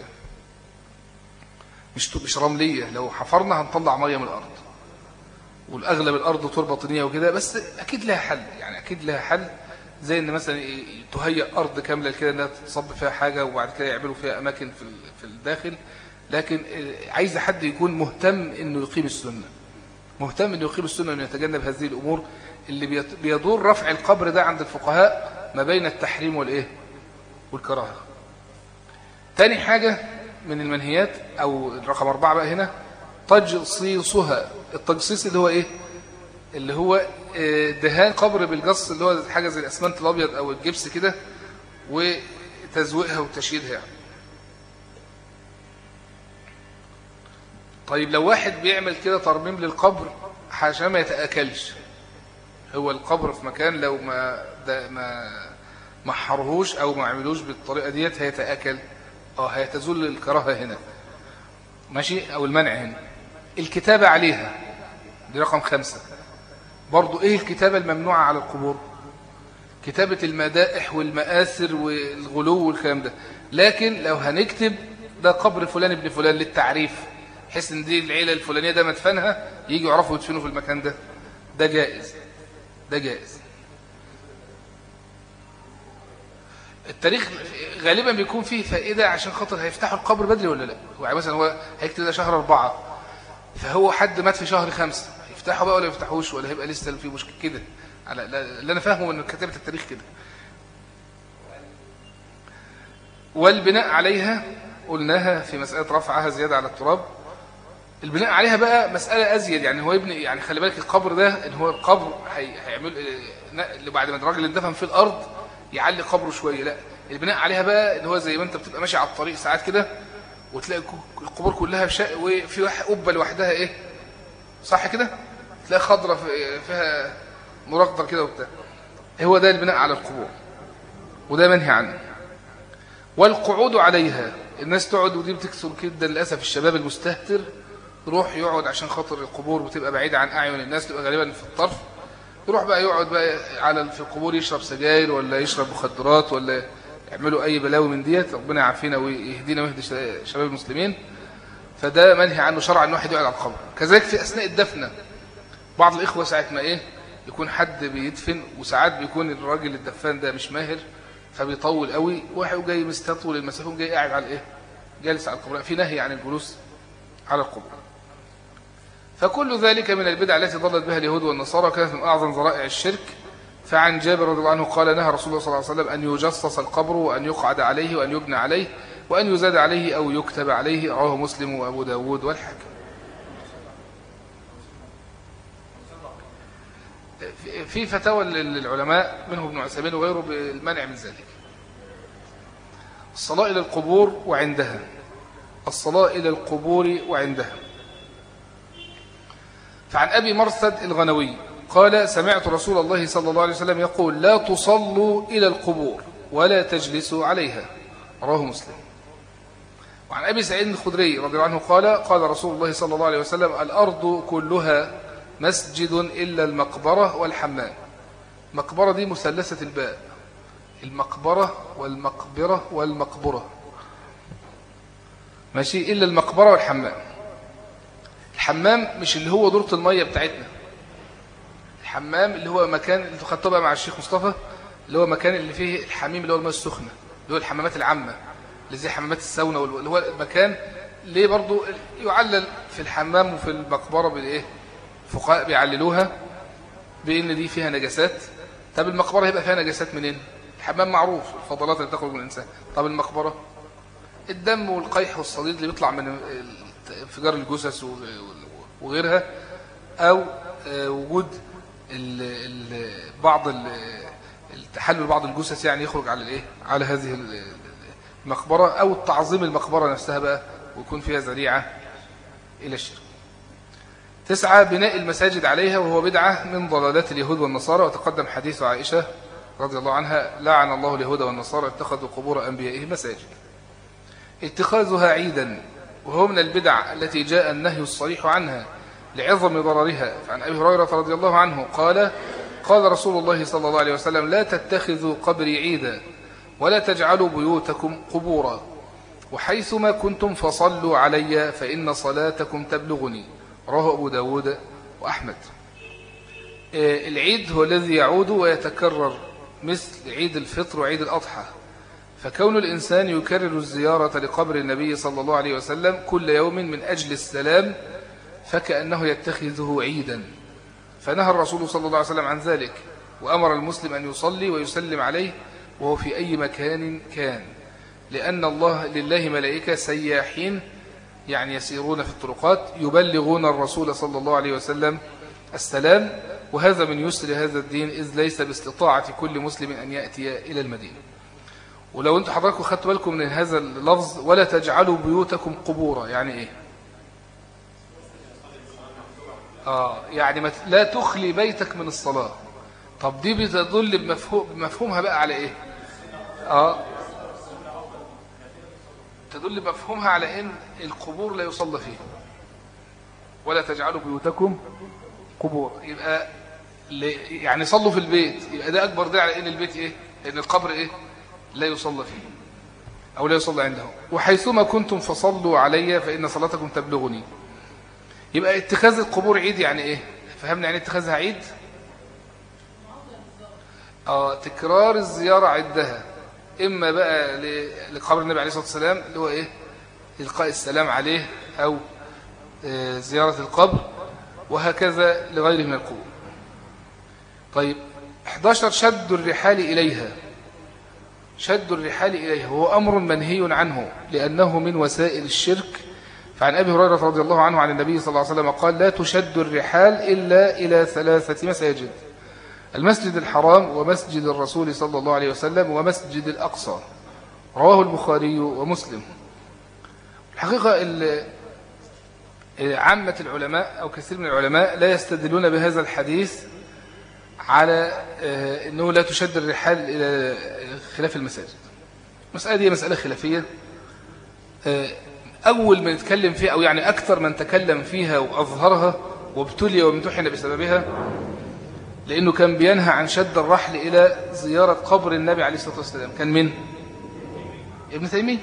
مش مش رمليه لو حفرنا هنطلع ميه من الارض والاغلب الارض تربه طينيه وكده بس اكيد لها حل يعني اكيد لها حل زي ان مثلا تهيئ ارض كامله كده انها تصب فيها حاجه وبعد كده يعملوا فيها اماكن في في الداخل لكن عايز حد يكون مهتم انه يقيم السنه مهتم انه يقيم السنه وانه يتجنب هذه الامور اللي بيدور رفع القبر ده عند الفقهاء ما بين التحريم والإيه والكراهة تاني حاجة من المنهيات أو رقم أربعة بقى هنا تجصيصها التجصيص اللي هو إيه اللي هو آه، دهان قبر بالجص اللي هو حاجة زي الأسمنت الأبيض أو الجبس كده وتزويقها وتشييدها يعني. طيب لو واحد بيعمل كده ترميم للقبر عشان ما يتأكلش هو القبر في مكان لو ما ما ما حرهوش او ما عملوش بالطريقه ديت هيتاكل اه هيتزول الكراهه هنا ماشي او المنع هنا الكتابه عليها دي رقم خمسة برضو ايه الكتابه الممنوعه على القبور كتابه المدائح والمآثر والغلو والكلام ده لكن لو هنكتب ده قبر فلان ابن فلان للتعريف حيث ان دي العيله الفلانيه ده مدفنها يجي يعرفوا يدفنوا في المكان ده ده جائز ده جائز التاريخ غالبا بيكون فيه فائدة عشان خاطر هيفتحوا القبر بدري ولا لا هو مثلا هو هيكتب ده شهر أربعة فهو حد مات في شهر خمسة يفتحوا بقى ولا يفتحوش ولا هيبقى لسه في مشكلة كده على اللي أنا فاهمه من كتابة التاريخ كده والبناء عليها قلناها في مسألة رفعها زيادة على التراب البناء عليها بقى مسألة أزيد يعني هو يبني يعني خلي بالك القبر ده إن هو القبر هيعمل اللي بعد ما الراجل اندفن في الأرض يعلي قبره شوية لا البناء عليها بقى إن هو زي ما أنت بتبقى ماشي على الطريق ساعات كده وتلاقي القبور كلها بشق وفي واحد قبة لوحدها إيه صح كده تلاقي خضرة فيها نور كده وبتاع هو ده البناء على القبور وده منهي عنه والقعود عليها الناس تقعد ودي بتكسر كده للأسف الشباب المستهتر يروح يقعد عشان خاطر القبور بتبقى بعيدة عن أعين الناس تبقى غالبا في الطرف يروح بقى يقعد بقى على في القبور يشرب سجاير ولا يشرب مخدرات ولا يعملوا أي بلاوي من ديت ربنا يعافينا ويهدينا ويهدي شباب المسلمين فده منهي عنه شرعا ان واحد يقعد على القبر كذلك في أثناء الدفنة بعض الإخوة ساعة ما إيه يكون حد بيدفن وساعات بيكون الراجل الدفان ده مش ماهر فبيطول قوي واحد جاي مستطول المسافه جاي قاعد على الايه جالس على القبر في نهي عن الجلوس على القبور فكل ذلك من البدع التي ضلت بها اليهود والنصارى كانت من أعظم ذرائع الشرك فعن جابر رضي الله عنه قال نهى رسول الله صلى الله عليه وسلم أن يجصص القبر وأن يقعد عليه وأن يبنى عليه وأن يزاد عليه أو يكتب عليه رواه مسلم وأبو داود والحاكم في فتاوى للعلماء منه ابن عثيمين وغيره بالمنع من ذلك الصلاة إلى القبور وعندها الصلاة إلى القبور وعندها فعن أبي مرثد الغنوي قال سمعت رسول الله صلى الله عليه وسلم يقول لا تصلوا إلى القبور ولا تجلسوا عليها رواه مسلم وعن أبي سعيد الخدري رضي الله عنه قال قال رسول الله صلى الله عليه وسلم الأرض كلها مسجد إلا المقبرة والحمام مقبرة دي مثلثة الباء المقبرة والمقبرة والمقبرة ماشي إلا المقبرة والحمام الحمام مش اللي هو دورة المية بتاعتنا الحمام اللي هو مكان اللي خدته بقى مع الشيخ مصطفى اللي هو مكان اللي فيه الحميم اللي هو الماء السخنة اللي هو الحمامات العامة اللي زي حمامات الساونا اللي هو المكان ليه برضو يعلل في الحمام وفي المقبرة بالإيه فقهاء بيعللوها بأن دي فيها نجاسات طب المقبرة هيبقى فيها نجاسات منين الحمام معروف الفضلات اللي تخرج من الإنسان طب المقبرة الدم والقيح والصديد اللي بيطلع من انفجار الجثث وغيرها أو آه، وجود بعض التحلل بعض الجثث يعني يخرج على الايه على هذه المقبرة أو تعظيم المقبرة نفسها بقى ويكون فيها ذريعة إلى الشرك تسعة بناء المساجد عليها وهو بدعة من ضلالات اليهود والنصارى وتقدم حديث عائشة رضي الله عنها لعن الله اليهود والنصارى اتخذوا قبور أنبيائهم مساجد اتخاذها عيدا وهو من البدع التي جاء النهي الصريح عنها لعظم ضررها فعن أبي هريرة رضي الله عنه قال قال رسول الله صلى الله عليه وسلم لا تتخذوا قبري عيدا ولا تجعلوا بيوتكم قبورا وحيثما كنتم فصلوا علي فإن صلاتكم تبلغني رواه أبو داود وأحمد آه، العيد هو الذي يعود ويتكرر مثل عيد الفطر وعيد الأضحى فكون الإنسان يكرر الزيارة لقبر النبي صلى الله عليه وسلم كل يوم من أجل السلام فكأنه يتخذه عيدا فنهى الرسول صلى الله عليه وسلم عن ذلك وأمر المسلم أن يصلي ويسلم عليه وهو في أي مكان كان لأن الله لله ملائكة سياحين يعني يسيرون في الطرقات يبلغون الرسول صلى الله عليه وسلم السلام وهذا من يسر هذا الدين إذ ليس باستطاعة كل مسلم أن يأتي إلى المدينة ولو أنتم حضراتكم خدتوا بالكم من هذا اللفظ ولا تجعلوا بيوتكم قبورا يعني إيه آه يعني لا تخلي بيتك من الصلاة طب دي بتدل بمفهوم بمفهومها بقى على إيه آه تدل بمفهومها على إن القبور لا يصلى فيها ولا تجعلوا بيوتكم قبور يبقى يعني صلوا في البيت يبقى ده أكبر دليل على إن البيت إيه إن القبر إيه لا يصلى فيه أو لا يصلى عنده وحيثما كنتم فصلوا علي فإن صلاتكم تبلغني يبقى اتخاذ القبور عيد يعني إيه فهمنا يعني اتخاذها عيد آه تكرار الزيارة عدها إما بقى لقبر النبي عليه الصلاة والسلام اللي هو إيه إلقاء السلام عليه أو آه، زيارة القبر وهكذا لغيره من القبور طيب 11 شد الرحال إليها شد الرحال إليها هو أمر منهي عنه لأنه من وسائل الشرك فعن أبي هريرة رضي الله عنه عن النبي صلى الله عليه وسلم قال لا تشد الرحال إلا إلى ثلاثة مساجد المسجد الحرام ومسجد الرسول صلى الله عليه وسلم ومسجد الأقصى رواه البخاري ومسلم الحقيقة عامة العلماء أو كثير من العلماء لا يستدلون بهذا الحديث على آه، أنه لا تشد الرحال إلى خلاف المساجد المسألة دي مسألة خلافية آه، أول من نتكلم فيها أو يعني أكثر من تكلم فيها وأظهرها وابتلي وامتحن بسببها لأنه كان بينهى عن شد الرحل إلى زيارة قبر النبي عليه الصلاة والسلام كان من ابن تيمية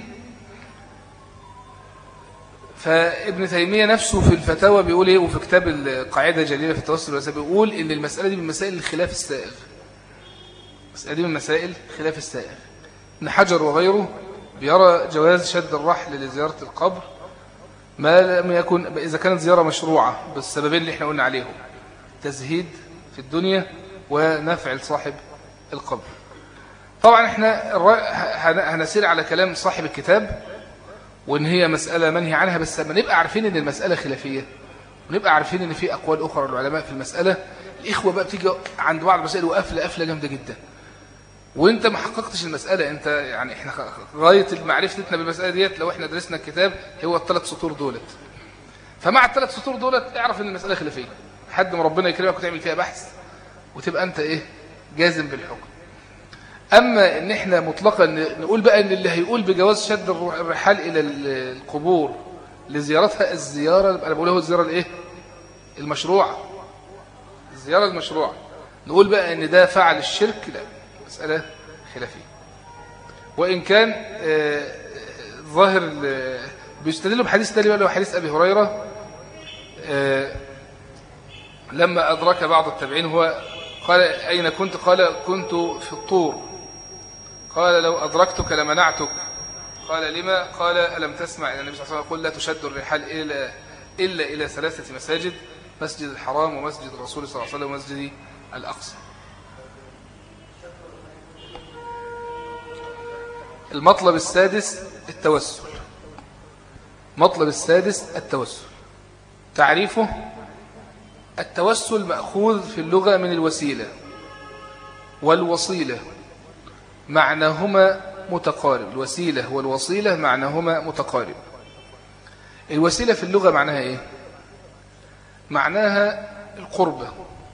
فابن تيمية نفسه في الفتاوى بيقول ايه وفي كتاب القاعدة الجليلة في التوسل والوسائل بيقول ان المسألة دي من مسائل الخلاف السائغ المسألة دي من مسائل خلاف السائغ ابن حجر وغيره بيرى جواز شد الرحل لزيارة القبر ما لم يكن إذا كانت زيارة مشروعة بالسببين اللي احنا قلنا عليهم تزهيد في الدنيا ونفع لصاحب القبر طبعا احنا هنسير على كلام صاحب الكتاب وان هي مسألة منهي عنها بس لما نبقى عارفين ان المسألة خلافية ونبقى عارفين ان في اقوال اخرى للعلماء في المسألة الاخوة بقى بتيجي عند بعض المسائل وقفلة قفلة جامدة جدا وانت ما حققتش المسألة انت يعني احنا غاية معرفتنا بالمسألة ديت لو احنا درسنا الكتاب هو الثلاث سطور دولت فمع الثلاث سطور دولت اعرف ان المسألة خلافية حد ما ربنا يكرمك وتعمل فيها بحث وتبقى انت ايه جازم بالحكم أما إن إحنا مطلقا نقول بقى إن اللي هيقول بجواز شد الرحال إلى القبور لزيارتها الزيارة أنا بقول له الزيارة الإيه المشروعة الزيارة المشروعة نقول بقى إن ده فعل الشرك لا مسألة خلافية وإن كان آه، ظاهر بيستدلوا بحديث تالي ولا حديث أبي هريرة آه، لما أدرك بعض التابعين هو قال أين كنت قال كنت في الطور قال لو أدركتك لمنعتك قال لما قال ألم تسمع إلى النبي صلى الله عليه وسلم يقول لا تشد الرحال إلا, إلا إلى ثلاثة مساجد مسجد الحرام ومسجد الرسول صلى الله عليه وسلم ومسجد الأقصى المطلب السادس التوسل مطلب السادس التوسل تعريفه التوسل مأخوذ في اللغة من الوسيلة والوصيلة معناهما متقارب الوسيلة والوصيلة معناهما متقارب الوسيلة في اللغة معناها ايه معناها القربة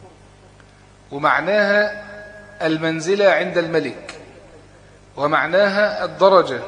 ومعناها المنزلة عند الملك ومعناها الدرجة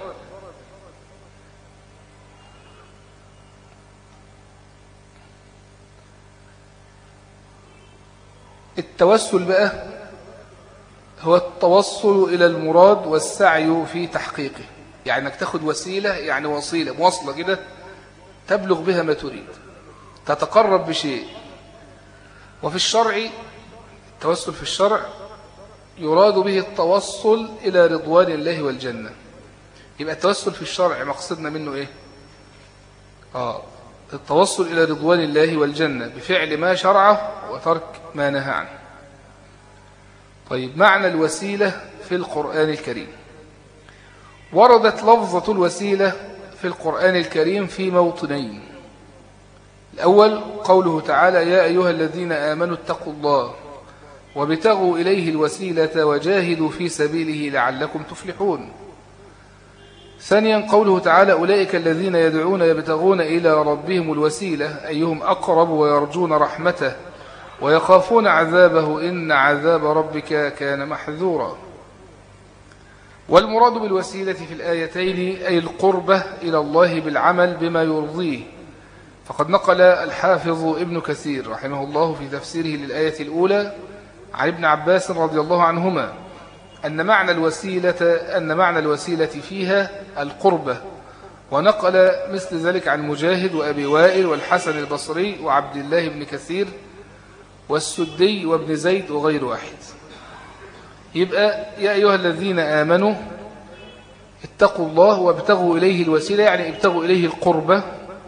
التوسل بقى هو التوصل إلى المراد والسعي في تحقيقه يعني انك تاخد وسيلة يعني وصيلة مواصلة كده تبلغ بها ما تريد تتقرب بشيء وفي الشرع التوسل في الشرع يراد به التوصل إلى رضوان الله والجنة يبقى التوسل في الشرع مقصدنا منه إيه آه التوصل إلى رضوان الله والجنة بفعل ما شرعه وترك ما نهى عنه طيب معنى الوسيلة في القرآن الكريم وردت لفظة الوسيلة في القرآن الكريم في موطنين الأول قوله تعالى يا أيها الذين آمنوا اتقوا الله وابتغوا إليه الوسيلة وجاهدوا في سبيله لعلكم تفلحون ثانيا قوله تعالى أولئك الذين يدعون يبتغون إلى ربهم الوسيلة أيهم أقرب ويرجون رحمته ويخافون عذابه إن عذاب ربك كان محذورا والمراد بالوسيلة في الآيتين أي القربة إلى الله بالعمل بما يرضيه فقد نقل الحافظ ابن كثير رحمه الله في تفسيره للآية الأولى عن ابن عباس رضي الله عنهما أن معنى الوسيلة أن معنى الوسيلة فيها القربة ونقل مثل ذلك عن مجاهد وأبي وائل والحسن البصري وعبد الله بن كثير والسدي وابن زيد وغير واحد يبقى يا أيها الذين آمنوا اتقوا الله وابتغوا إليه الوسيلة يعني ابتغوا إليه القربة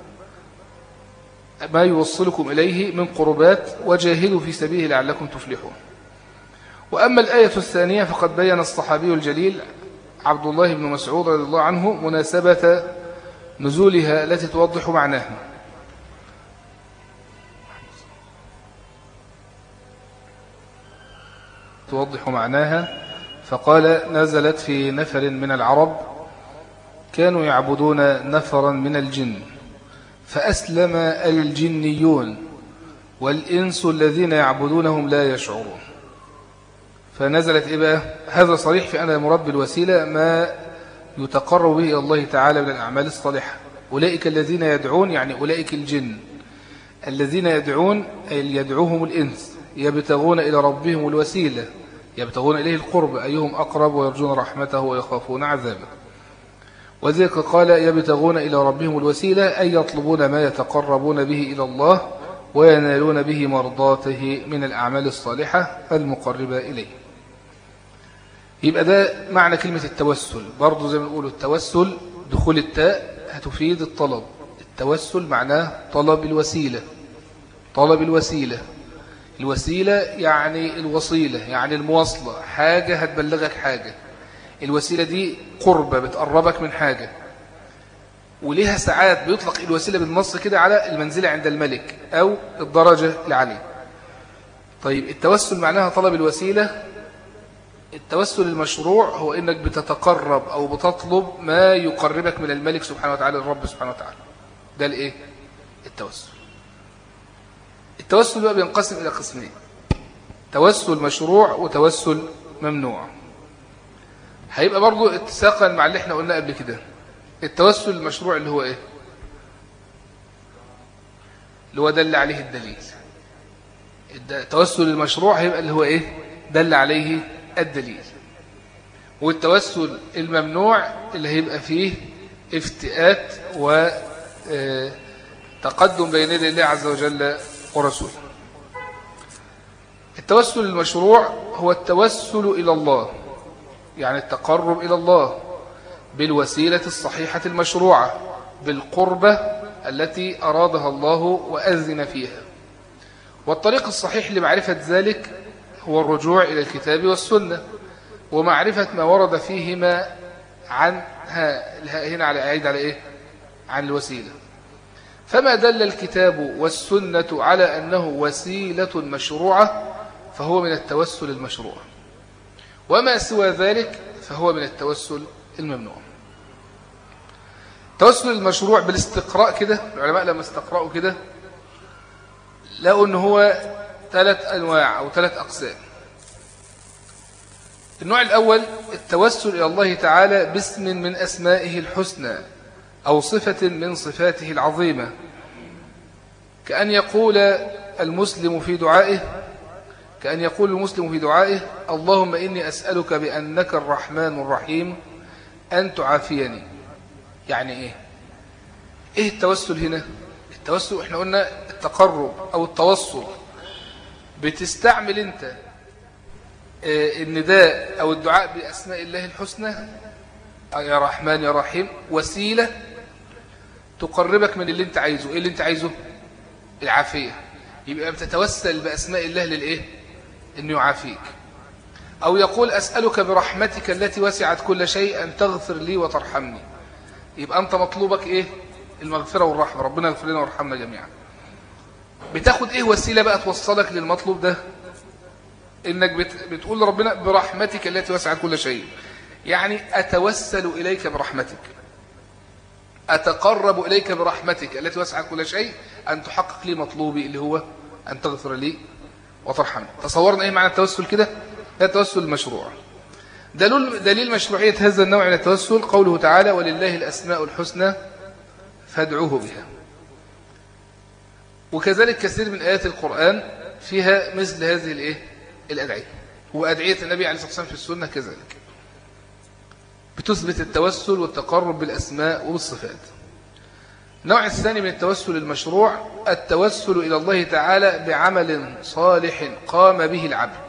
ما يوصلكم إليه من قربات وجاهدوا في سبيله لعلكم تفلحون وأما الآية الثانية فقد بين الصحابي الجليل عبد الله بن مسعود رضي الله عنه مناسبة نزولها التي توضح معناها توضح معناها فقال نزلت في نفر من العرب كانوا يعبدون نفرا من الجن فأسلم الجنيون والإنس الذين يعبدونهم لا يشعرون فنزلت إيه بقى هذا صريح في أن مرب الوسيلة ما يتقرب به إلى الله تعالى من الأعمال الصالحة أولئك الذين يدعون يعني أولئك الجن الذين يدعون أي يدعوهم الإنس يبتغون إلى ربهم الوسيلة يبتغون إليه القرب أيهم أقرب ويرجون رحمته ويخافون عذابه وذلك قال يبتغون إلى ربهم الوسيلة أي يطلبون ما يتقربون به إلى الله وينالون به مرضاته من الأعمال الصالحة المقربة إليه يبقى ده معنى كلمة التوسل برضو زي ما نقول التوسل دخول التاء هتفيد الطلب التوسل معناه طلب الوسيلة طلب الوسيلة الوسيلة يعني الوصيلة يعني المواصلة حاجة هتبلغك حاجة الوسيلة دي قربة بتقربك من حاجة وليها ساعات بيطلق الوسيلة بالنص كده على المنزلة عند الملك أو الدرجة العالية طيب التوسل معناها طلب الوسيلة التوسل المشروع هو إنك بتتقرب أو بتطلب ما يقربك من الملك سبحانه وتعالى الرب سبحانه وتعالى ده الإيه؟ التوسل التوسل بقى بينقسم إلى قسمين توسل مشروع وتوسل ممنوع هيبقى برضو اتساقا مع اللي احنا قلنا قبل كده التوسل المشروع اللي هو ايه اللي هو دل عليه الدليل التوسل المشروع هيبقى اللي هو ايه دل عليه الدليل والتوسل الممنوع اللي هيبقى فيه افتئات وتقدم بين يدي الله عز وجل ورسوله التوسل المشروع هو التوسل إلى الله يعني التقرب إلى الله بالوسيلة الصحيحة المشروعة بالقربة التي أرادها الله وأذن فيها والطريق الصحيح لمعرفة ذلك هو الرجوع إلى الكتاب والسنة ومعرفة ما ورد فيهما عن هنا على أعيد على إيه عن الوسيلة فما دل الكتاب والسنة على أنه وسيلة مشروعة فهو من التوسل المشروع وما سوى ذلك فهو من التوسل الممنوع التوسل المشروع بالاستقراء كده العلماء لما استقرأوا كده لقوا ان هو ثلاث أنواع أو ثلاث أقسام النوع الأول التوسل إلى الله تعالى باسم من أسمائه الحسنى أو صفة من صفاته العظيمة كأن يقول المسلم في دعائه كأن يقول المسلم في دعائه اللهم إني أسألك بأنك الرحمن الرحيم أن تعافيني يعني إيه إيه التوسل هنا التوسل إحنا قلنا التقرب أو التوصل بتستعمل أنت النداء أو الدعاء بأسماء الله الحسنى يا رحمن يا رحيم وسيلة تقربك من اللي انت عايزه ايه اللي انت عايزه العافية يبقى بتتوسل بأسماء الله للإيه انه يعافيك أو يقول أسألك برحمتك التي وسعت كل شيء أن تغفر لي وترحمني يبقى أنت مطلوبك إيه المغفرة والرحمة ربنا يغفر لنا ويرحمنا جميعا بتاخد إيه وسيلة بقى توصلك للمطلوب ده إنك بتقول لربنا برحمتك التي وسعت كل شيء يعني أتوسل إليك برحمتك أتقرب إليك برحمتك التي وسعت كل شيء أن تحقق لي مطلوبي اللي هو أن تغفر لي وترحمني تصورنا إيه معنى التوسل كده ده التوسل المشروع دليل, دليل مشروعية هذا النوع من التوسل قوله تعالى ولله الأسماء الحسنى فادعوه بها وكذلك كثير من آيات القرآن فيها مثل هذه الإيه؟ الأدعية وأدعية النبي عليه الصلاة والسلام في السنة كذلك بتثبت التوسل والتقرب بالأسماء وبالصفات النوع الثاني من التوسل المشروع التوسل إلى الله تعالى بعمل صالح قام به العبد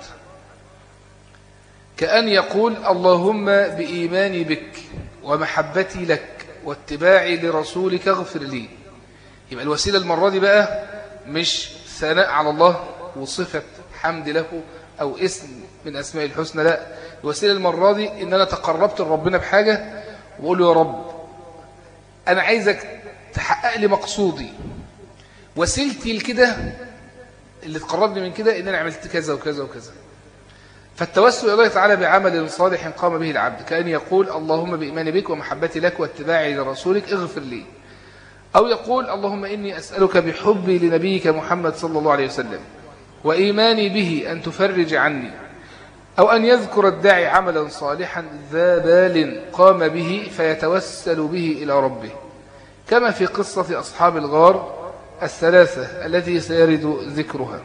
كأن يقول اللهم بإيماني بك ومحبتي لك واتباعي لرسولك اغفر لي يبقى الوسيلة المرة دي بقى مش ثناء على الله وصفة حمد له أو اسم من أسماء الحسنى لا الوسيلة المرة دي إن أنا تقربت لربنا بحاجة وأقول له يا رب أنا عايزك تحقق لي مقصودي وسيلتي لكده اللي تقربني من كده إن أنا عملت كذا وكذا وكذا فالتوسل إلى الله تعالى بعمل صالح قام به العبد كأن يقول اللهم بإيماني بك ومحبتي لك واتباعي لرسولك اغفر لي أو يقول اللهم إني أسألك بحبي لنبيك محمد صلى الله عليه وسلم وإيماني به أن تفرج عني أو أن يذكر الداعي عملا صالحا ذا بال قام به فيتوسل به إلى ربه كما في قصة أصحاب الغار الثلاثة التي سيرد ذكرها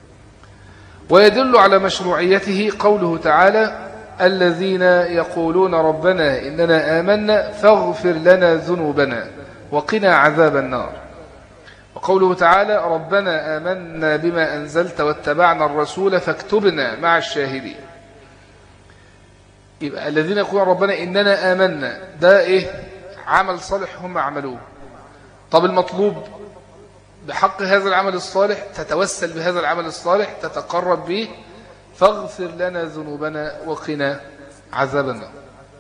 ويدل على مشروعيته قوله تعالى الذين يقولون ربنا إننا آمنا فاغفر لنا ذنوبنا وقنا عذاب النار وقوله تعالى ربنا آمنا بما أنزلت واتبعنا الرسول فاكتبنا مع الشاهدين يبقى الذين يقولون ربنا إننا آمنا ده إيه عمل صالح هم عملوه طب المطلوب بحق هذا العمل الصالح تتوسل بهذا العمل الصالح تتقرب به فاغفر لنا ذنوبنا وقنا عذابنا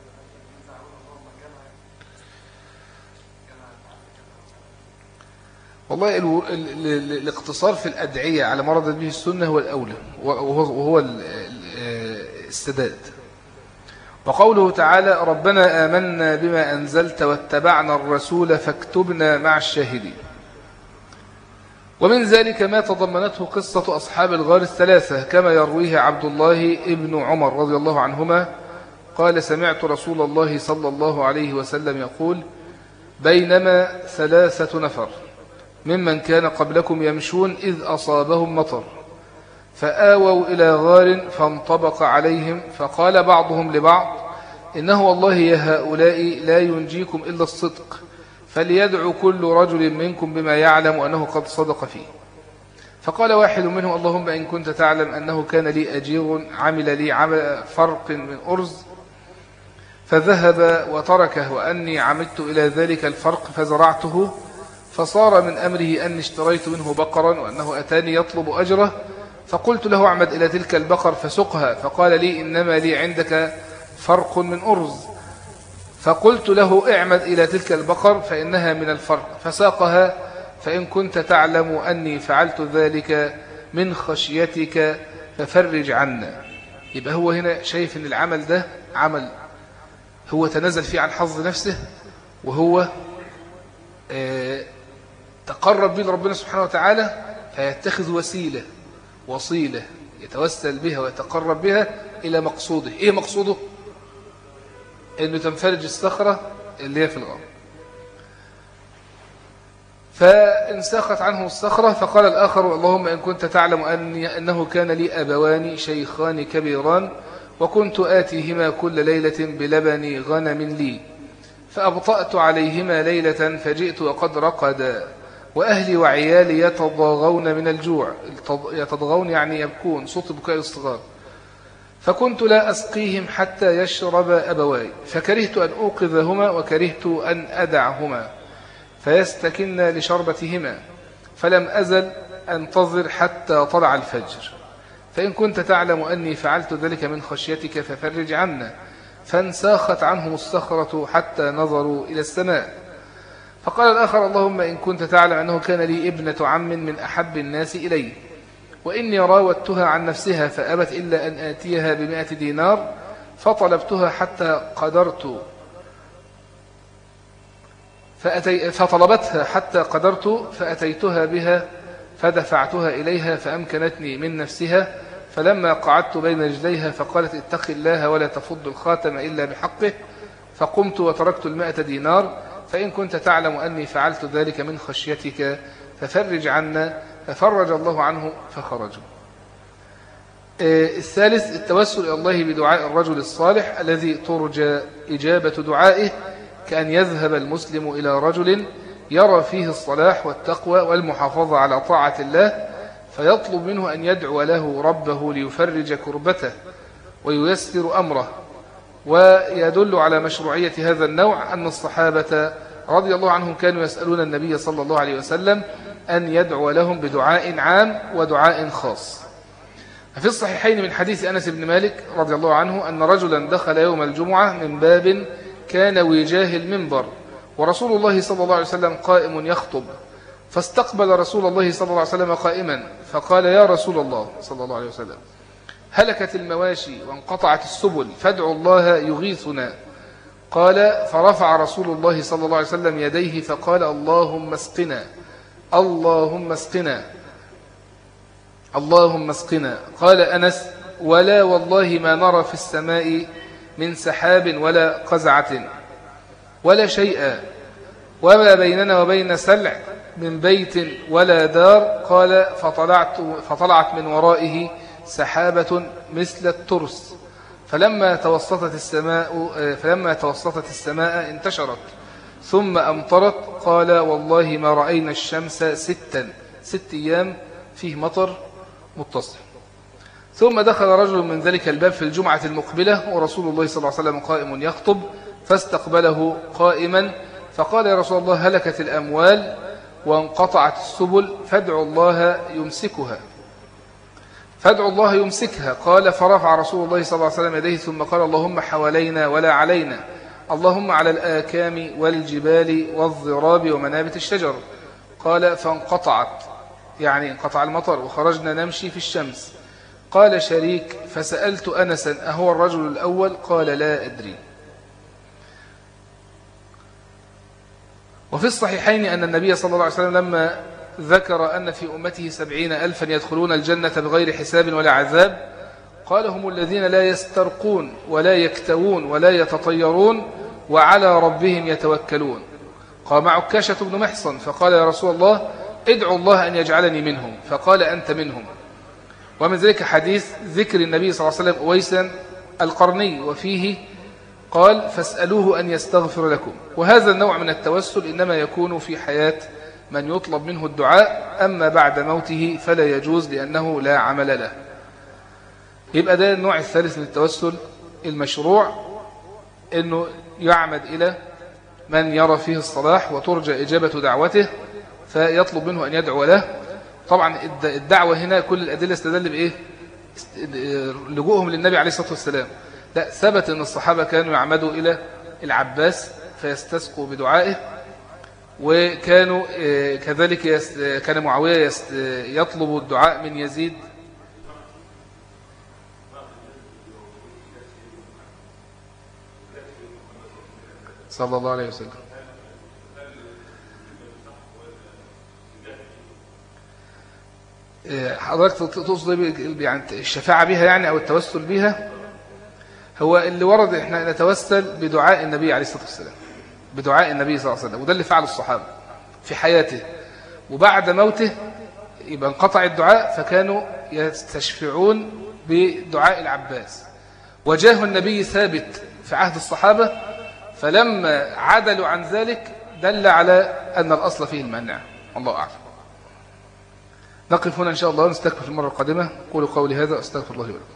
والله الاقتصار في الأدعية على ما ردت به السنة هو الأولى وهو السداد وقوله تعالى ربنا آمنا بما أنزلت واتبعنا الرسول فاكتبنا مع الشاهدين ومن ذلك ما تضمنته قصة أصحاب الغار الثلاثة كما يرويه عبد الله ابن عمر رضي الله عنهما قال سمعت رسول الله صلى الله عليه وسلم يقول بينما ثلاثة نفر ممن كان قبلكم يمشون إذ أصابهم مطر فآووا إلى غار فانطبق عليهم فقال بعضهم لبعض إنه والله يا هؤلاء لا ينجيكم إلا الصدق فليدعو كل رجل منكم بما يعلم أنه قد صدق فيه فقال واحد منهم اللهم إن كنت تعلم أنه كان لي أجير عمل لي عمل فرق من أرز فذهب وتركه وأني عمدت إلى ذلك الفرق فزرعته فصار من أمره أني اشتريت منه بقرا وأنه أتاني يطلب أجره فقلت له اعمد إلى تلك البقر فسقها فقال لي إنما لي عندك فرق من أرز فقلت له اعمد إلى تلك البقر فإنها من الفرق فساقها فإن كنت تعلم أني فعلت ذلك من خشيتك ففرج عنا يبقى هو هنا شايف أن العمل ده عمل هو تنزل فيه عن حظ نفسه وهو آه تقرب به لربنا سبحانه وتعالى فيتخذ وسيلة وصيلة يتوسل بها ويتقرب بها إلى مقصوده إيه مقصوده؟ أنه تنفرج الصخرة اللي هي في الغار فانساخت عنه الصخرة فقال الآخر اللهم إن كنت تعلم أني أنه كان لي أبوان شيخان كبيران وكنت آتيهما كل ليلة بلبن غنم لي فأبطأت عليهما ليلة فجئت وقد رقدا وأهلي وعيالي يتضاغون من الجوع يتضاغون يعني يبكون صوت بكاء الصغار فكنت لا أسقيهم حتى يشرب أبواي فكرهت أن أوقظهما وكرهت أن أدعهما فيستكن لشربتهما فلم أزل أنتظر حتى طلع الفجر فإن كنت تعلم أني فعلت ذلك من خشيتك ففرج عنا فانساخت عنهم الصخرة حتى نظروا إلى السماء فقال الآخر اللهم إن كنت تعلم أنه كان لي ابنة عم من أحب الناس إلي وإني راودتها عن نفسها فأبت إلا أن آتيها بمائة دينار فطلبتها حتى قدرت فأتي فطلبتها حتى قدرت فأتيتها بها فدفعتها إليها فأمكنتني من نفسها فلما قعدت بين رجليها فقالت اتق الله ولا تفض الخاتم إلا بحقه فقمت وتركت المائة دينار فإن كنت تعلم أني فعلت ذلك من خشيتك ففرج عنا ففرج الله عنه فخرجوا آه، الثالث التوسل إلى الله بدعاء الرجل الصالح الذي ترجى إجابة دعائه كأن يذهب المسلم إلى رجل يرى فيه الصلاح والتقوى والمحافظة على طاعة الله فيطلب منه أن يدعو له ربه ليفرج كربته وييسر أمره ويدل على مشروعية هذا النوع أن الصحابة رضي الله عنهم كانوا يسألون النبي صلى الله عليه وسلم أن يدعو لهم بدعاء عام ودعاء خاص في الصحيحين من حديث أنس بن مالك رضي الله عنه أن رجلا دخل يوم الجمعة من باب كان وجاه المنبر ورسول الله صلى الله عليه وسلم قائم يخطب فاستقبل رسول الله صلى الله عليه وسلم قائما فقال يا رسول الله صلى الله عليه وسلم هلكت المواشي وانقطعت السبل فادعوا الله يغيثنا قال فرفع رسول الله صلى الله عليه وسلم يديه فقال اللهم اسقنا اللهم اسقنا اللهم اسقنا قال أنس ولا والله ما نرى في السماء من سحاب ولا قزعة ولا شيئا وما بيننا وبين سلع من بيت ولا دار قال فطلعت, فطلعت من ورائه سحابة مثل الترس فلما توسطت السماء فلما توسطت السماء انتشرت ثم أمطرت قال والله ما رأينا الشمس ستا ست أيام فيه مطر متصل ثم دخل رجل من ذلك الباب في الجمعة المقبلة ورسول الله صلى الله عليه وسلم قائم يخطب فاستقبله قائما فقال يا رسول الله هلكت الأموال وانقطعت السبل فادعوا الله يمسكها فادعوا الله يمسكها قال فرفع رسول الله صلى الله عليه وسلم يديه ثم قال اللهم حوالينا ولا علينا اللهم على الآكام والجبال والضراب ومنابت الشجر قال فانقطعت يعني انقطع المطر وخرجنا نمشي في الشمس قال شريك فسألت أنسا أهو الرجل الأول قال لا أدري وفي الصحيحين أن النبي صلى الله عليه وسلم لما ذكر أن في أمته سبعين ألفا يدخلون الجنة بغير حساب ولا عذاب قال هم الذين لا يسترقون ولا يكتوون ولا يتطيرون وعلى ربهم يتوكلون قام عكاشة بن محصن فقال يا رسول الله ادعوا الله أن يجعلني منهم فقال أنت منهم ومن ذلك حديث ذكر النبي صلى الله عليه وسلم أويسا القرني وفيه قال فاسألوه أن يستغفر لكم وهذا النوع من التوسل إنما يكون في حياة من يطلب منه الدعاء أما بعد موته فلا يجوز لأنه لا عمل له يبقى ده النوع الثالث من التوسل المشروع أنه يعمد إلى من يرى فيه الصلاح وترجى إجابة دعوته فيطلب منه أن يدعو له طبعا الدعوة هنا كل الأدلة استدل بإيه لجوءهم للنبي عليه الصلاة والسلام لا ثبت أن الصحابة كانوا يعمدوا إلى العباس فيستسقوا بدعائه وكانوا آه، كذلك كان معاوية يطلب الدعاء من يزيد صلى الله عليه وسلم آه، حضرتك تقصد يعني الشفاعة بها يعني أو التوسل بها هو اللي ورد احنا نتوسل بدعاء النبي عليه الصلاة والسلام بدعاء النبي صلى الله عليه وسلم وده اللي فعله الصحابة في حياته وبعد موته يبقى انقطع الدعاء فكانوا يستشفعون بدعاء العباس وجاه النبي ثابت في عهد الصحابة فلما عدلوا عن ذلك دل على أن الأصل فيه المنع الله أعلم نقف هنا إن شاء الله ونستكفر في المرة القادمة قولوا قولي هذا أستغفر الله ولكم